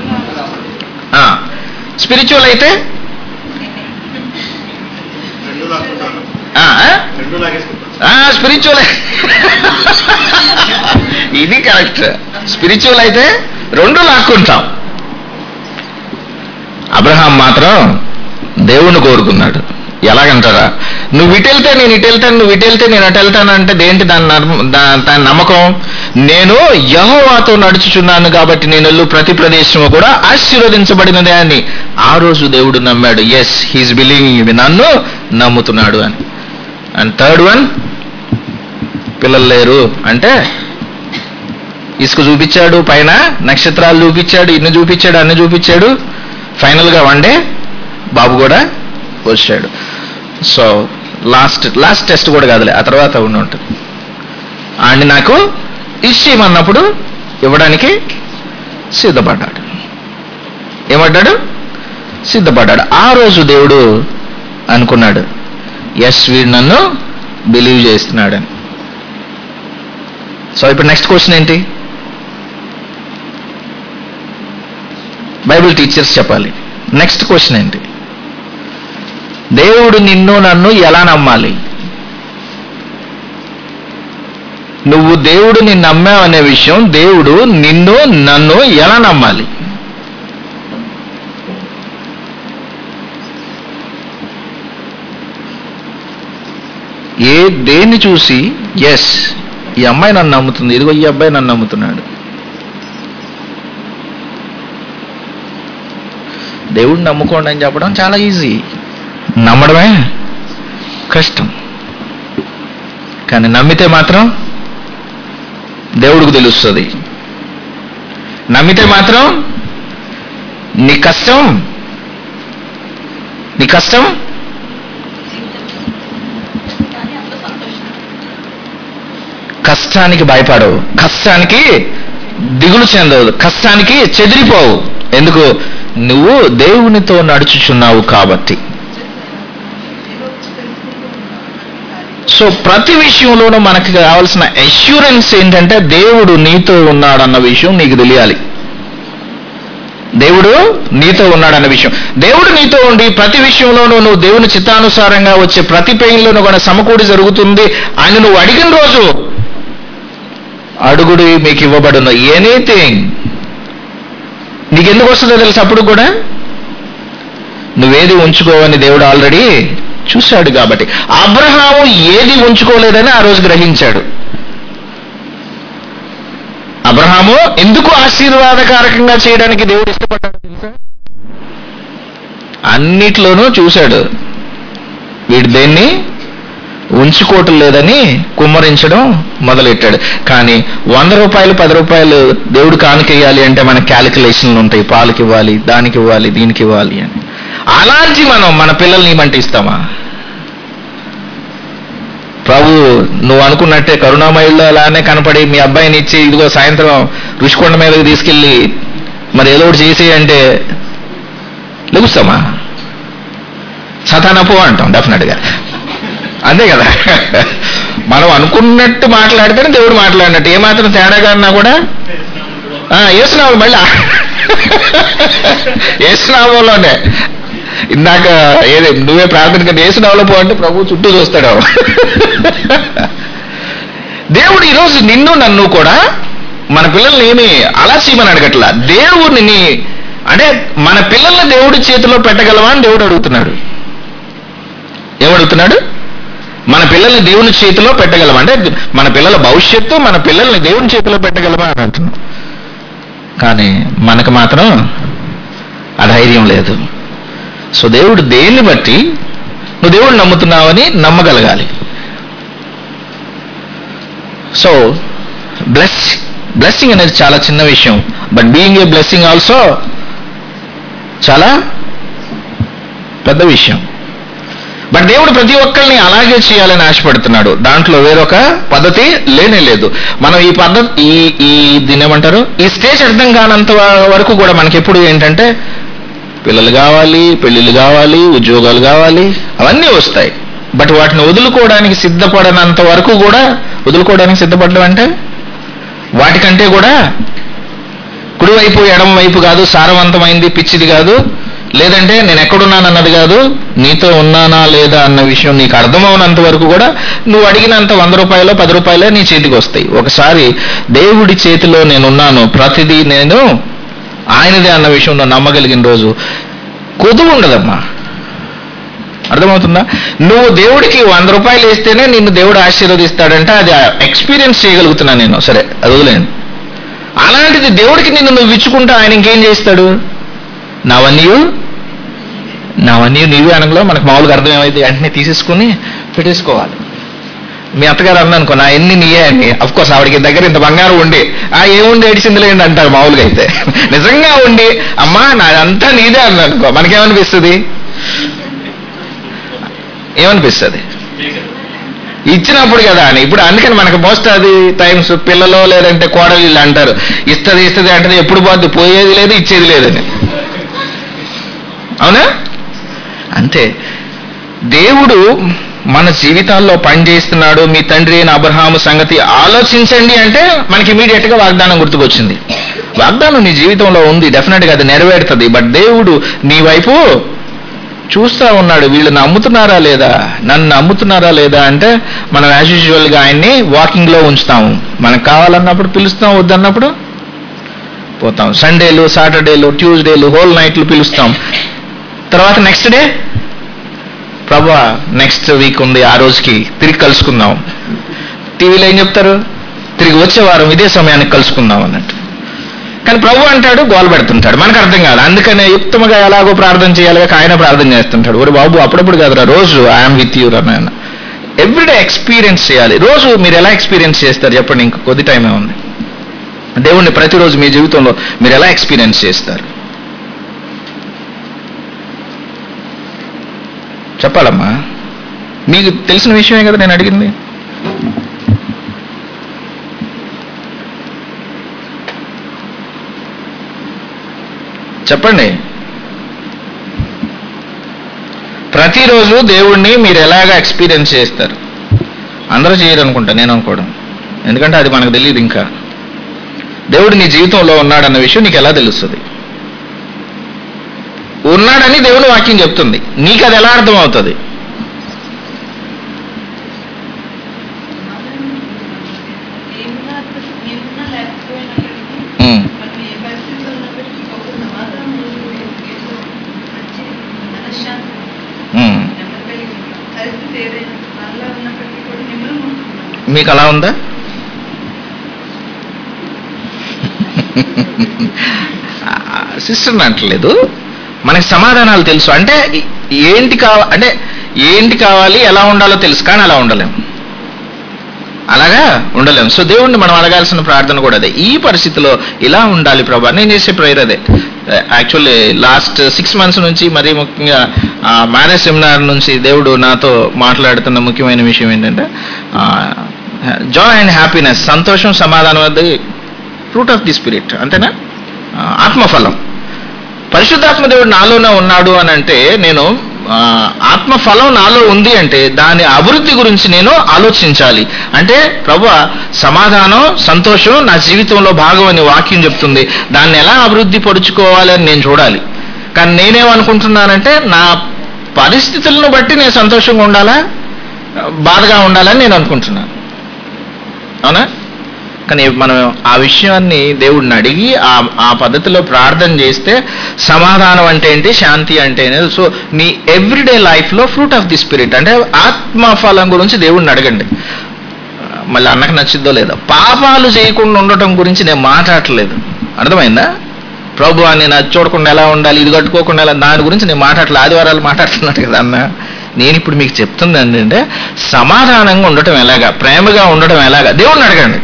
A: స్పిరిచువల్ అయితే
E: రెండు లాక్కుంటాను
A: ఆ,
E: రెండు లాగేసుకుంటాను
A: ఆ, స్పిరిచువల్ ఇది కరెక్ట్ స్పిరిచువల్ అయితే రెండు లాక్కుంటాం అబ్రహాం మాత్రం దేవుణ్ణి కోరుకున్నాడు ఎలాగంటారా నువ్వు ఇటు వెళ్తే నేను ఇటు వెళ్తాను నువ్వు ఇటు వెళ్తే నేను అటు వెళ్తాను అంటే దేంటి దాని నర్మ- దా- దాని నమ్మకం నేను యహోవాతో నడుచుచున్నాను కాబట్టి నేను వెళ్ళు ప్రతి ప్రదేశము కూడా ఆశీర్వదించబడినదే అని ఆ రోజు దేవుడు నమ్మాడు ఎస్ హీస్ బిలీవింగ్ నన్ను నమ్ముతున్నాడు అని అండ్ థర్డ్ వన్ పిల్లలు లేరు అంటే ఇసుక చూపించాడు పైన నక్షత్రాలు చూపించాడు ఇన్ని చూపించాడు అన్ని చూపించాడు ఫైనల్గా వన్ డే బాబు కూడా వచ్చాడు సో లాస్ట్ లాస్ట్ టెస్ట్ కూడా కాదులే ఆ తర్వాత ఉండి ఉంటుంది ఆడిని నాకు ఇచ్చేయమన్నప్పుడు ఇవ్వడానికి సిద్ధపడ్డాడు ఏమంటాడు సిద్ధపడ్డాడు ఆ రోజు దేవుడు అనుకున్నాడు ఎస్ వీడు నన్ను బిలీవ్ చేస్తున్నాడని సో ఇప్పుడు నెక్స్ట్ క్వశ్చన్ ఏంటి బైబిల్ టీచర్స్ చెప్పాలి నెక్స్ట్ క్వశ్చన్ ఏంటి దేవుడు నిన్ను నన్ను ఎలా నమ్మాలి నువ్వు దేవుడిని నమ్మావు అనే విషయం దేవుడు నిన్ను నన్ను ఎలా నమ్మాలి ఏ దేన్ని చూసి ఎస్ ఈ అమ్మాయి నన్ను నమ్ముతుంది ఇదిగో ఈ అబ్బాయి నన్ను నమ్ముతున్నాడు దేవుడిని నమ్ముకోండి అని చెప్పడం చాలా ఈజీ నమ్మడమే కష్టం కానీ నమ్మితే మాత్రం దేవుడికి తెలుస్తుంది నమ్మితే మాత్రం నీ కష్టం నీ కష్టం
D: కానీ అంత సంతోషం
A: కష్టానికి భయపడవు కష్టానికి దిగులు చెందవు కష్టానికి చెదిరిపోవు ఎందుకు నువ్వు దేవునితో నడుచుచున్నావు కాబట్టి
B: ఏదో తెలుసుకుంటూ ఉన్నాం అన్ని కార్యాలు
A: సో ప్రతి విషయంలోనూ మనకి కావాల్సిన అష్యూరెన్స్ ఏంటంటే దేవుడు నీతో ఉన్నాడన్న విషయం నీకు తెలియాలి దేవుడు నీతో ఉన్నాడన్న విషయం దేవుడు నీతో ఉండి ప్రతి విషయంలోనూ నువ్వు దేవుని చిత్తానుసారంగా వచ్చే ప్రతి పెయిన్లోనూ కూడా సమకూడి జరుగుతుంది ఆయన నువ్వు అడిగిన రోజు అడుగుడు మీకు ఇవ్వబడును ఎనీథింగ్ నీకు ఎందుకు వస్తుందో తెలుసు అప్పుడు కూడా నువ్వేది ఉంచుకోవని దేవుడు ఆల్రెడీ చూశాడు కాబట్టి అబ్రహాము ఏది ఉంచుకోలేదని ఆ రోజు గ్రహించాడు అబ్రహాము ఎందుకు ఆశీర్వాదకారకంగా చేయడానికి దేవుడు ఇష్టపడ్డాడు తెలుసా అన్నిట్లోనూ చూశాడు వీడు దేన్ని ఉంచుకోవటం లేదని కుమ్మరించడం మొదలెట్టాడు కానీ వంద రూపాయలు పది రూపాయలు దేవుడు కానుకేయాలి అంటే మన క్యాలిక్యులేషన్లు ఉంటాయి పాలకి ఇవ్వాలి దానికి ఇవ్వాలి దీనికి ఇవ్వాలి అని అలాంటి మనం మన పిల్లల్ని ఇవ్వమంటే ఇస్తామా ప్రభు నువ్వు అనుకున్నట్టే కరుణామయుల్లో అలానే కనపడి మీ అబ్బాయిని ఇచ్చి ఇదిగో సాయంత్రం రుషికొండ మీదకి తీసుకెళ్ళి మరి ఏదో ఒకటి చేసి అంటే లెగుస్తామా సతానపో అంటాం డెఫినెట్గా అంతే కదా మనం అనుకున్నట్టు మాట్లాడితేనే దేవుడు మాట్లాడినట్టు ఏమాత్రం తేడాగా ఉన్నా కూడా ఆ, యేసునామం మళ్ళీ యేసునామంలోనే ఇందాక ఏది నువ్వే ప్రార్థన కదా యేసునామంలో పో అంటే ప్రభు చుట్టూ చూస్తాడు దేవుడు ఈరోజు నిన్ను నన్ను కూడా మన పిల్లల్ని ఏమి అలా చేయమని అడగట్లా దేవుడిని అంటే మన పిల్లల్ని దేవుడి చేతిలో పెట్టగలవా అని దేవుడు అడుగుతున్నాడు ఏమడుగుతున్నాడు మన పిల్లల్ని దేవుని చేతిలో పెట్టగలమా అంటే మన పిల్లల భవిష్యత్తు మన పిల్లల్ని దేవుని చేతిలో పెట్టగలమా అని అంటున్నాం కానీ మనకు మాత్రం ఆ ధైర్యం లేదు సో దేవుడు దేన్ని బట్టి నువ్వు దేవుడు నమ్ముతున్నావని నమ్మగలగాలి సో బ్లెస్ బ్లెస్సింగ్ అనేది చాలా చిన్న విషయం but being a blessing also చాలా పెద్ద విషయం బట్ దేవుడు ప్రతి ఒక్కరిని అలాగే చేయాలని ఆశపడుతున్నాడు దాంట్లో వేరొక పద్ధతి లేనే లేదు మనం ఈ పద్ధతి ఈ ఈ దీన్ని ఏమంటారు ఈ స్టేజ్ అర్థం కానంత వరకు కూడా మనకి ఎప్పుడు ఏంటంటే పిల్లలు కావాలి పెళ్ళిళ్ళు కావాలి ఉద్యోగాలు కావాలి అవన్నీ వస్తాయి బట్ వాటిని వదులుకోవడానికి సిద్ధపడనంత వరకు కూడా వదులుకోవడానికి సిద్ధపడడం అంటే వాటికంటే కూడా కుడివైపు ఎడమ వైపు కాదు సారవంతమైంది పిచ్చిది కాదు లేదంటే నేను ఎక్కడున్నానన్నది కాదు నీతో ఉన్నానా లేదా అన్న విషయం నీకు అర్థమవునంత వరకు కూడా నువ్వు అడిగినంత వంద రూపాయలు పది రూపాయలే నీ చేతికి వస్తాయి ఒకసారి దేవుడి చేతిలో నేనున్నాను ప్రతిదీ నేను ఆయనదే అన్న విషయం నువ్వు నమ్మగలిగిన రోజు కొదువు ఉండదమ్మా అర్థమవుతుందా నువ్వు దేవుడికి వంద రూపాయలు వేస్తేనే నిన్ను దేవుడు ఆశీర్వదిస్తాడంటే అది ఎక్స్పీరియన్స్ చేయగలుగుతున్నా నేను సరే అది వదిలేండి అలాంటిది దేవుడికి నిన్ను నువ్వు ఇచ్చుకుంటే ఆయన ఇంకేం చేస్తాడు నావన్నీ నావన్నీ నీవే అనగలో మనకు మామూలుగా అర్థం ఏమైతే వెంటనే తీసేసుకుని పెట్టేసుకోవాలి మీ అత్తగారు అన్నానుకో నా ఎన్ని నీయే అని అఫ్ కోర్స్ ఆవిడకి దగ్గర ఇంత బంగారం ఉండి ఆ ఏముండి ఏడిసింది లేండి అంటారు మామూలుగా అయితే నిజంగా ఉండి అమ్మా నాదంతా నీదే అన్నానుకో మనకేమనిపిస్తుంది ఏమనిపిస్తుంది ఇచ్చినప్పుడు కదా అని ఇప్పుడు అందుకని మనకు మోస్ట్ అది టైమ్స్ పిల్లలు లేదంటే కోడలు వీళ్ళు అంటారు ఇస్తుంది ఇస్తుంది అంటే ఎప్పుడు పోద్ది పోయేది లేదు ఇచ్చేది లేదని అవునా అంతే దేవుడు మన జీవితాల్లో పనిచేస్తున్నాడు మీ తండ్రి అయిన అబ్రహాము సంగతి ఆలోచించండి అంటే మనకి ఇమీడియట్ గా వాగ్దానం గుర్తుకొచ్చింది వాగ్దానం నీ జీవితంలో ఉంది డెఫినెట్ గా అది నెరవేరుతుంది బట్ దేవుడు నీ వైపు చూస్తా ఉన్నాడు వీళ్ళు నమ్ముతున్నారా లేదా నన్ను నమ్ముతున్నారా లేదా అంటే మనం యాజ్ యూజువల్ గా ఆయన్ని వాకింగ్ లో ఉంచుతాము మనకు కావాలన్నప్పుడు పిలుస్తాం వద్దన్నప్పుడు పోతాం సండేలు సాటర్డేలు ట్యూస్డేలు హోల్ నైట్లు పిలుస్తాం తర్వాత నెక్స్ట్ డే ప్రభా నెక్స్ట్ వీక్ ఉంది ఆ రోజుకి తిరిగి కలుసుకుందాం టీవీలో ఏం చెప్తారు తిరిగి వచ్చే వారం ఇదే సమయానికి కలుసుకుందాం అన్నట్టు కానీ ప్రభు అంటాడు గోల్ పెడుతుంటాడు మనకు అర్థం కాదు అందుకనే యుక్తముగా ఎలాగో ప్రార్థన చేయాలి ఆయన ప్రార్థన చేస్తుంటాడు ఒరే బాబు అప్పుడప్పుడు కాదురా రోజు ఐఎమ్ విత్ యూ అన్న ఎవ్రీడే ఎక్స్పీరియన్స్ చేయాలి రోజు మీరు ఎలా ఎక్స్పీరియన్స్ చేస్తారు చెప్పండి ఇంక కొద్ది టైమే ఉంది దేవుణ్ణి ప్రతిరోజు మీ జీవితంలో మీరు ఎలా ఎక్స్పీరియన్స్ చేస్తారు చెప్పాలమ్మా మీకు తెలిసిన విషయమే కదా నేను అడిగింది చెప్పండి ప్రతిరోజు దేవుణ్ణి మీరు ఎలాగ ఎక్స్పీరియన్స్ చేస్తారు అందరూ చేయరు అనుకుంటా నేను అనుకోవడం ఎందుకంటే అది మనకు తెలియదు ఇంకా దేవుడు నీ జీవితంలో ఉన్నాడన్న విషయం నీకు ఎలా తెలుస్తుంది ఉన్నాడని దేవుని వాక్యం చెప్తుంది నీకు అది ఎలా అర్థం అవుతుంది
D: ఏమున్నా ఏమున్నా లేకపోయినప్పటికీ
A: ఉమ్,
D: మనం ఏ పరిస్థితిలో ఉన్నప్పటికీ ఒక సమాధానం ఏదో మంచి మనశ్శాంతి
A: ఉమ్.
D: నెమ్మది కలిగి ఉంటాం. పరిస్థితి ఏదైనా మనలో ఉన్నప్పటికీ కూడా నిమ్మలం ఉంటున్నాం
A: మీకు అలా ఉందా సిస్టర్ అంటలేదు మనకి సమాధానాలు తెలుసు అంటే ఏంటి కావ అంటే ఏంటి కావాలి ఎలా ఉండాలో తెలుసు కానీ అలా ఉండలేం అలాగా ఉండలేం సో దేవుణ్ణి మనం అడగాల్సిన ప్రార్థన కూడా అదే ఈ పరిస్థితిలో ఇలా ఉండాలి ప్రభా నేను చేసే ప్రేయర్ అదే యాక్చువల్లీ లాస్ట్ సిక్స్ మంత్స్ నుంచి మరీ ముఖ్యంగా మ్యారేజ్ సెమినార్ నుంచి దేవుడు నాతో మాట్లాడుతున్న ముఖ్యమైన విషయం ఏంటంటే జాయ్ అండ్ హ్యాపీనెస్ సంతోషం సమాధానం అది ఫ్రూట్ ఆఫ్ ది స్పిరిట్ అంతేనా ఆ, ఆత్మఫలం పరిశుద్ధాత్మ దేవుడు నాలోనే ఉన్నాడు అని అంటే నేను ఆ, ఆత్మఫలం నాలో ఉంది అంటే దాని అభివృద్ధి గురించి నేను ఆలోచించాలి అంటే ప్రభు సమాధానం సంతోషం నా జీవితంలో భాగం అని వాక్యం చెప్తుంది దాన్ని ఎలా అభివృద్ధి పరుచుకోవాలి అని నేను చూడాలి కానీ నేనేమనుకుంటున్నానంటే నా పరిస్థితులను బట్టి నేను సంతోషంగా ఉండాలా బాధగా ఉండాలని నేను అనుకుంటున్నాను అవునా కానీ మనం ఆ విషయాన్ని దేవుడిని అడిగి ఆ ఆ పద్ధతిలో ప్రార్థన చేస్తే సమాధానం అంటే ఏంటి శాంతి అంటే ఏంటి సో నీ ఎవ్రీడే లైఫ్లో ఫ్రూట్ ఆఫ్ ది స్పిరిట్ అంటే ఆత్మఫలం గురించి దేవుడిని అడగండి మళ్ళీ అన్నకు నచ్చిద్దో లేదో పాపాలు చేయకుండా ఉండటం గురించి నేను మాట్లాడట్లేదు అర్థమైందా ప్రభు అని నా చూడకుండా ఎలా ఉండాలి ఇది కట్టుకోకుండా ఎలా దాని గురించి నేను మాట్లాడలేదు ఆదివారాలు మాట్లాడుతున్నాడు కదా అన్న నేను ఇప్పుడు మీకు చెప్తుంది ఏంటంటే సమాధానంగా ఉండటం ఎలాగా ప్రేమగా ఉండటం ఎలాగా దేవుణ్ణి అడగండి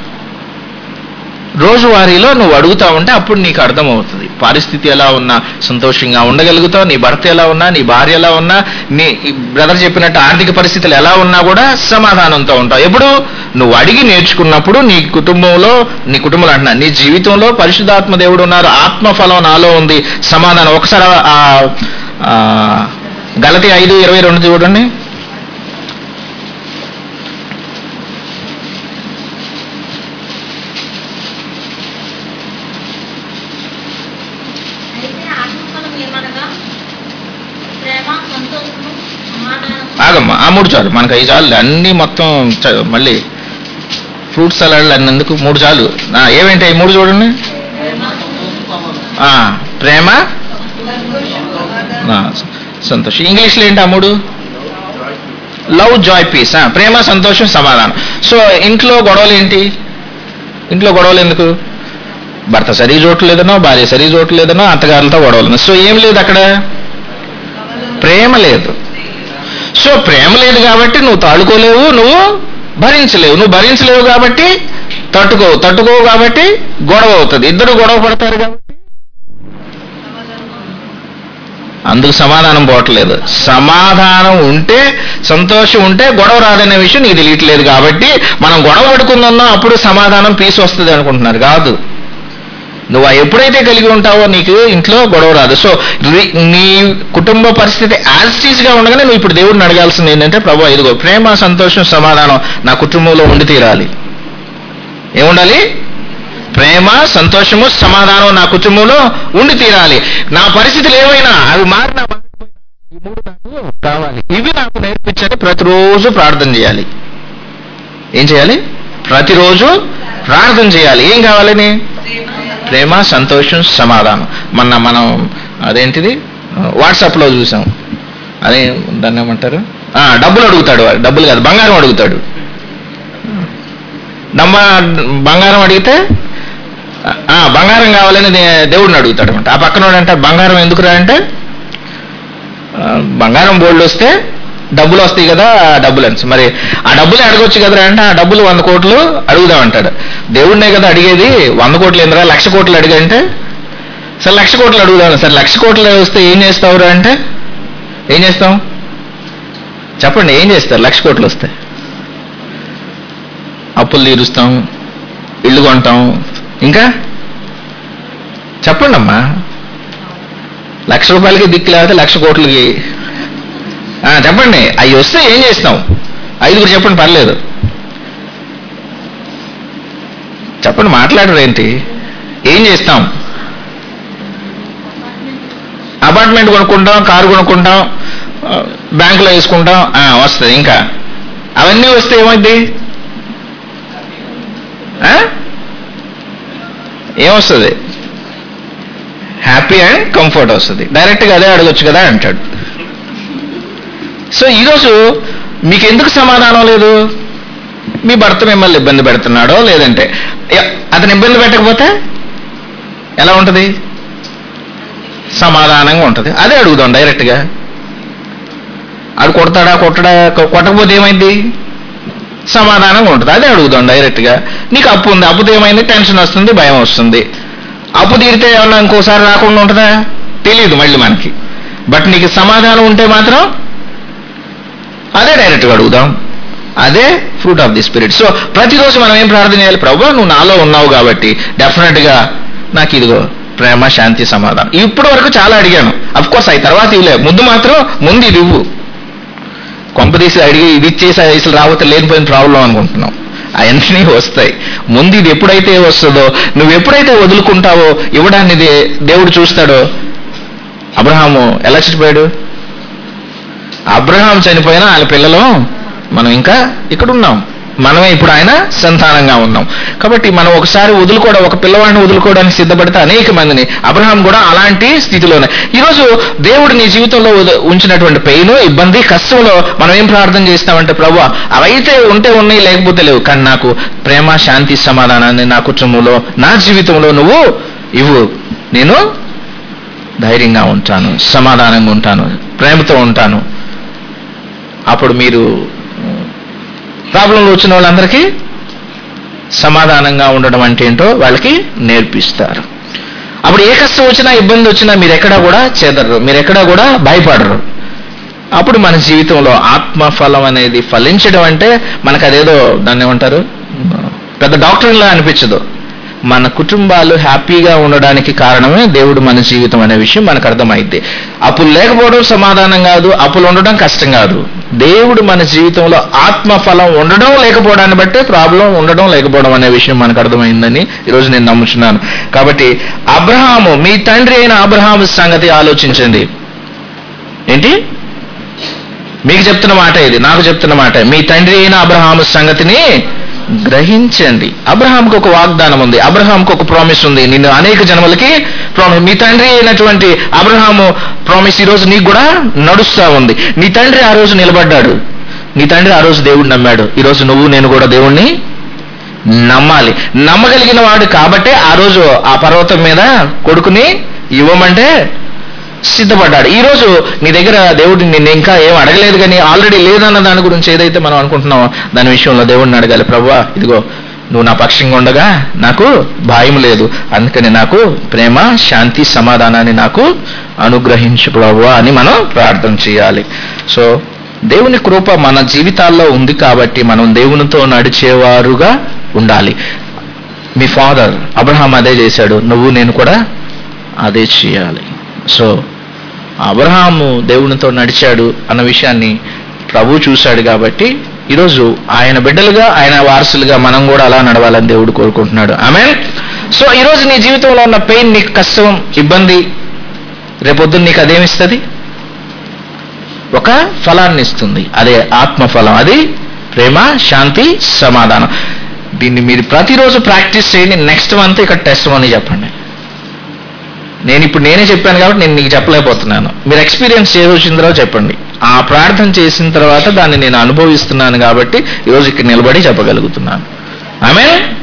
A: రోజువారీలో నువ్వు అడుగుతా ఉంటే అప్పుడు నీకు అర్థమవుతుంది పరిస్థితి ఎలా ఉన్నా సంతోషంగా ఉండగలుగుతావు నీ భర్త ఎలా ఉన్నా నీ భార్య ఎలా ఉన్నా నీ బ్రదర్ చెప్పినట్టు ఆర్థిక పరిస్థితులు ఎలా ఉన్నా కూడా సమాధానంతో ఉంటావు ఎప్పుడు నువ్వు అడిగి నేర్చుకున్నప్పుడు నీ కుటుంబంలో నీ కుటుంబంలో అంటున్నా నీ జీవితంలో పరిశుద్ధాత్మ దేవుడు ఉన్నారు ఆత్మఫలం నాలో ఉంది సమాధానం ఒకసారి ఆ ఆ, గలతి ఐదు ఇరవై రెండు చూడండి
F: అయితే ఆత్మఫలం ఏమనగా ప్రేమ సంతోషము సమాధానం
A: ఆగమ్మా ఆ మూడు చాలు మనకు ఐదు చాలు అన్ని మొత్తం చ- మళ్ళీ ఫ్రూట్ సలాడ్లు అన్నందుకు మూడు చాలు ఆ, ఏమేంటి ఈ మూడు చూడండి ఆ, ప్రేమ ఆ, సంతోషం ఇంగ్లీష్లో ఏంటి ఆ మూడు లవ్ జాయ్ పీస్ ప్రేమ సంతోషం సమాధానం సో ఇంట్లో గొడవలు ఏంటి ఇంట్లో గొడవలు ఎందుకు భర్త సరి చూడలేదనో భార్య సరి చూడలేదనో అత్తగారులతో గొడవలు సో ఏం లేదు అక్కడ ప్రేమ లేదు సో ప్రేమ లేదు కాబట్టి నువ్వు తాడుకోలేవు నువ్వు భరించలేవు నువ్వు భరించలేవు కాబట్టి తట్టుకోవు తట్టుకోవు కాబట్టి గొడవ అవుతుంది ఇద్దరు గొడవ పడతారు కాబట్టి అందుకు సమాధానం పోవట్లేదు సమాధానం ఉంటే సంతోషం ఉంటే గొడవ రాదనే విషయం నీకు తెలియట్లేదు కాబట్టి మనం గొడవ పడుకుందాం అప్పుడు సమాధానం పీస్ వస్తుంది అనుకుంటున్నారు కాదు నువ్వు ఆ ఎప్పుడైతే కలిగి ఉంటావో నీకు ఇంట్లో గొడవ రాదు సో రి- నీ కుటుంబ పరిస్థితి యాజ్ గా ఉండగానే నువ్వు ఇప్పుడు దేవుడిని అడగాల్సింది ఏంటంటే ప్రభు ఇదిగో ప్రేమ సంతోషం సమాధానం నా కుటుంబంలో ఉండి తీరాలి ఏముండాలి ప్రేమ సంతోషము సమాధానం నా కుటుంబంలో ఉండి తీరాలి నా పరిస్థితులు ఏమైనా అవి మారినా మారకపోయినా ఈ మూడు నాకు కావాలి ఇవి నాకు నేర్పించండి ప్రతిరోజు ప్రార్థన చేయాలి ఏం చేయాలి ప్రతిరోజు ప్రార్థన చేయాలి ఏం కావాలని ప్రేమ సంతోషం సమాధానం మొన్న మనం అదేంటిది వాట్సాప్లో చూసాం అదే దాన్ని ఏమంటారు ఆ, డబ్బులు అడుగుతాడు వాడు. డబ్బులు కాదు బంగారం అడుగుతాడు నమ్మ బంగారం అడిగితే ఆ, బంగారం కావాలని దే- దేవుడిని అడుగుతాడు అనమాట ఆ పక్కన అంటే బంగారం ఎందుకురా అంటే ఆ, బంగారం బోల్డ్ వస్తే డబ్బులు వస్తాయి కదా ఆ డబ్బులు అని మరి ఆ డబ్బులు అడగొచ్చు కదరా అంటే ఆ డబ్బులు వంద కోట్లు అడుగుదాం అంటాడు దేవుడినే కదా అడిగేది వంద కోట్లు ఏందిరా లక్ష కోట్లు అడిగంటే సరే లక్ష కోట్లు అడుగుదాం సరే లక్ష కోట్లు వస్తే ఏం చేస్తావురా అంటే ఏం చేస్తాం చెప్పండి ఏం చేస్తారు లక్ష కోట్లు వస్తే అప్పులు తీరుస్తాం ఇల్లు కొంటాం ఇంకా చెప్పండి అమ్మా లక్ష రూపాయలకి దిక్కు లేకపోతే లక్ష కోట్లకి ఆ, చెప్పండి అవి వస్తే ఏం చేస్తాం ఐదుగురు చెప్పండి పర్లేదు చెప్పండి మాట్లాడరు ఏంటి ఏం చేస్తాం అపార్ట్మెంట్ కొనుక్కుంటాం కారు కొనుక్కుంటాం ఆ, బ్యాంకులో వేసుకుంటాం ఆ, వస్తుంది ఇంకా అవన్నీ వస్తే ఏమైంది ఏమొస్తుంది హ్యాపీ అండ్ కంఫర్ట్ వస్తుంది డైరెక్ట్గా అదే అడగొచ్చు కదా అంటాడు సో ఈరోజు మీకు ఎందుకు సమాధానం లేదు మీ భర్త మిమ్మల్ని ఇబ్బంది పెడుతున్నాడో లేదంటే ఎ- అతను ఇబ్బంది పెట్టకపోతే ఎలా ఉంటుంది సమాధానంగా ఉంటుంది అదే అడుగుదాం డైరెక్ట్గా ఆడు కొడతాడా కొట్టడా కొ- కొట్టకపోతే ఏమైంది సమాధానంగా ఉంటుంది అదే అడుగుదాం డైరెక్ట్గా నీకు అప్పు ఉంది అప్పుతో ఏమైంది టెన్షన్ వస్తుంది భయం వస్తుంది అప్పు తీరితే ఏమన్నా ఇంకోసారి రాకుండా ఉంటుందా తెలియదు మళ్ళీ మనకి బట్ నీకు సమాధానం ఉంటే మాత్రం అదే డైరెక్ట్గా అడుగుదాం అదే fruit of the spirit so ప్రతిరోజు మనం ఏం ప్రార్థన చేయాలి ప్రభు నువ్వు నాలో ఉన్నావు కాబట్టి డెఫినెట్గా నాకు ఇదిగో ప్రేమ శాంతి సమాధానం ఇప్పటి వరకు చాలా అడిగాను అఫ్ కోర్స్ అవి తర్వాత ఇవ్వలే ముందు మాత్రం ముందు ఇది ఇవ్వు కొంపదీసి అడిగి ఇది ఇచ్చేసి అసలు రాకపోతే లేనిపోయిన ప్రాబ్లం అనుకుంటున్నాం అవన్నీ వస్తాయి ముందు ఇది ఎప్పుడైతే వస్తుందో నువ్వు ఎప్పుడైతే వదులుకుంటావో ఇవ్వడాన్ని దే- దేవుడు చూస్తాడో అబ్రహాము ఎలా చచ్చిపోయాడు అబ్రహాం చనిపోయినా ఆయన పిల్లలు మనం ఇంకా ఇక్కడ ఉన్నాం మనమే ఇప్పుడు ఆయన సంతానంగా ఉన్నాం కాబట్టి మనం ఒకసారి వదులుకోవడం ఒక పిల్లవాడిని వదులుకోవడానికి సిద్ధపడితే అనేక మందిని అబ్రహాం కూడా అలాంటి స్థితిలోనే ఈరోజు దేవుడు నీ జీవితంలో ఉద- ఉంచినటువంటి పెయిన్ ఇబ్బంది కష్టంలో మనం ఏం ప్రార్థన చేస్తామంటే ప్రభు అవైతే ఉంటే ఉన్నాయి లేకపోతే లేవు కానీ నాకు ప్రేమ శాంతి సమాధానాన్ని నా కుటుంబంలో నా జీవితంలో నువ్వు ఇవ్వు నేను ధైర్యంగా ఉంటాను సమాధానంగా ఉంటాను ప్రేమతో ఉంటాను అప్పుడు మీరు ప్రాబ్లంలో వచ్చిన వాళ్ళందరికీ సమాధానంగా ఉండడం అంటే ఏంటో వాళ్ళకి నేర్పిస్తారు అప్పుడు ఏ కష్టం వచ్చినా ఇబ్బంది వచ్చినా మీరు ఎక్కడా కూడా చెదరరు మీరు ఎక్కడా కూడా భయపడరు అప్పుడు మన జీవితంలో ఆత్మఫలం అనేది ఫలించడం అంటే మనకు అదేదో దాన్ని ఏమంటారు పెద్ద డాక్టర్లా అనిపించదు మన కుటుంబాలు హ్యాపీగా ఉండడానికి కారణమే దేవుడు మన జీవితం అనే విషయం మనకు అర్థమైంది అప్పులు లేకపోవడం సమాధానం కాదు అప్పులు ఉండడం కష్టం కాదు దేవుడు మన జీవితంలో ఆత్మఫలం ఉండడం లేకపోవడాన్ని బట్టే ప్రాబ్లం ఉండడం లేకపోవడం అనే విషయం మనకు అర్థమైందని ఈరోజు నేను నమ్ముచున్నాను కాబట్టి అబ్రహాము మీ తండ్రి అయిన అబ్రహాము సంగతి ఆలోచించండి ఏంటి మీకు చెప్తున్న మాట ఇది నాకు చెప్తున్న మాట మీ తండ్రి అయిన అబ్రహాము సంగతిని గ్రహించండి అబ్రహాంకి ఒక వాగ్దానం ఉంది అబ్రహాంకి ఒక ప్రామిస్ ఉంది నిన్ను అనేక జన్మలకి ప్రామిస్ మీ తండ్రి అయినటువంటి అబ్రహాము ప్రామిస్ ఈ రోజు నీకు కూడా నడుస్తా ఉంది నీ తండ్రి ఆ రోజు నిలబడ్డాడు నీ తండ్రి ఆ రోజు దేవుడు నమ్మాడు ఈ రోజు నువ్వు నేను కూడా దేవుణ్ణి నమ్మాలి నమ్మగలిగిన వాడు కాబట్టే ఆ రోజు ఆ పర్వతం మీద కొడుకుని ఇవ్వమంటే సిద్ధపడ్డాడు ఈ రోజు నీ దగ్గర దేవుడు నిన్ను ఇంకా ఏం అడగలేదు కానీ ఆల్రెడీ లేదన్న దాని గురించి ఏదైతే మనం అనుకుంటున్నామో దాని విషయంలో దేవుడిని అడగాలి ప్రభా ఇదిగో నువ్వు నా పక్షంగా ఉండగా నాకు భయం లేదు అందుకని నాకు ప్రేమ శాంతి సమాధానాన్ని నాకు అనుగ్రహించు ప్రభు అని మనం ప్రార్థన చేయాలి సో దేవుని కృప మన జీవితాల్లో ఉంది కాబట్టి మనం దేవునితో నడిచేవారుగా ఉండాలి మీ ఫాదర్ అబ్రహాం అదే చేశాడు నువ్వు నేను కూడా అదే చేయాలి సో అబ్రహాము దేవునితో నడిచాడు అన్న విషయాన్ని ప్రభు చూశాడు కాబట్టి ఈరోజు ఆయన బిడ్డలుగా ఆయన వారసులుగా మనం కూడా అలా నడవాలని దేవుడు కోరుకుంటున్నాడు ఆమె సో ఈరోజు నీ జీవితంలో ఉన్న పెయిన్ నీకు కష్టం ఇబ్బంది రేపొద్దున నీకు అదేమిస్తుంది ఒక ఫలాన్ని ఇస్తుంది అదే ఆత్మఫలం అది ప్రేమ శాంతి సమాధానం దీన్ని మీరు ప్రతిరోజు ప్రాక్టీస్ చేయండి నెక్స్ట్ మంత్ ఇక్కడ టెస్ట్ అని చెప్పండి నేను ఇప్పుడు నేనే చెప్పాను కాబట్టి నేను నీకు చెప్పలేకపోతున్నాను మీరు ఎక్స్పీరియన్స్ చేసిన తర్వాత చెప్పండి ఆ ప్రార్థన చేసిన తర్వాత దాన్ని నేను అనుభవిస్తున్నాను కాబట్టి ఈరోజు ఇక్కడ నిలబడి చెప్పగలుగుతున్నాను ఆమె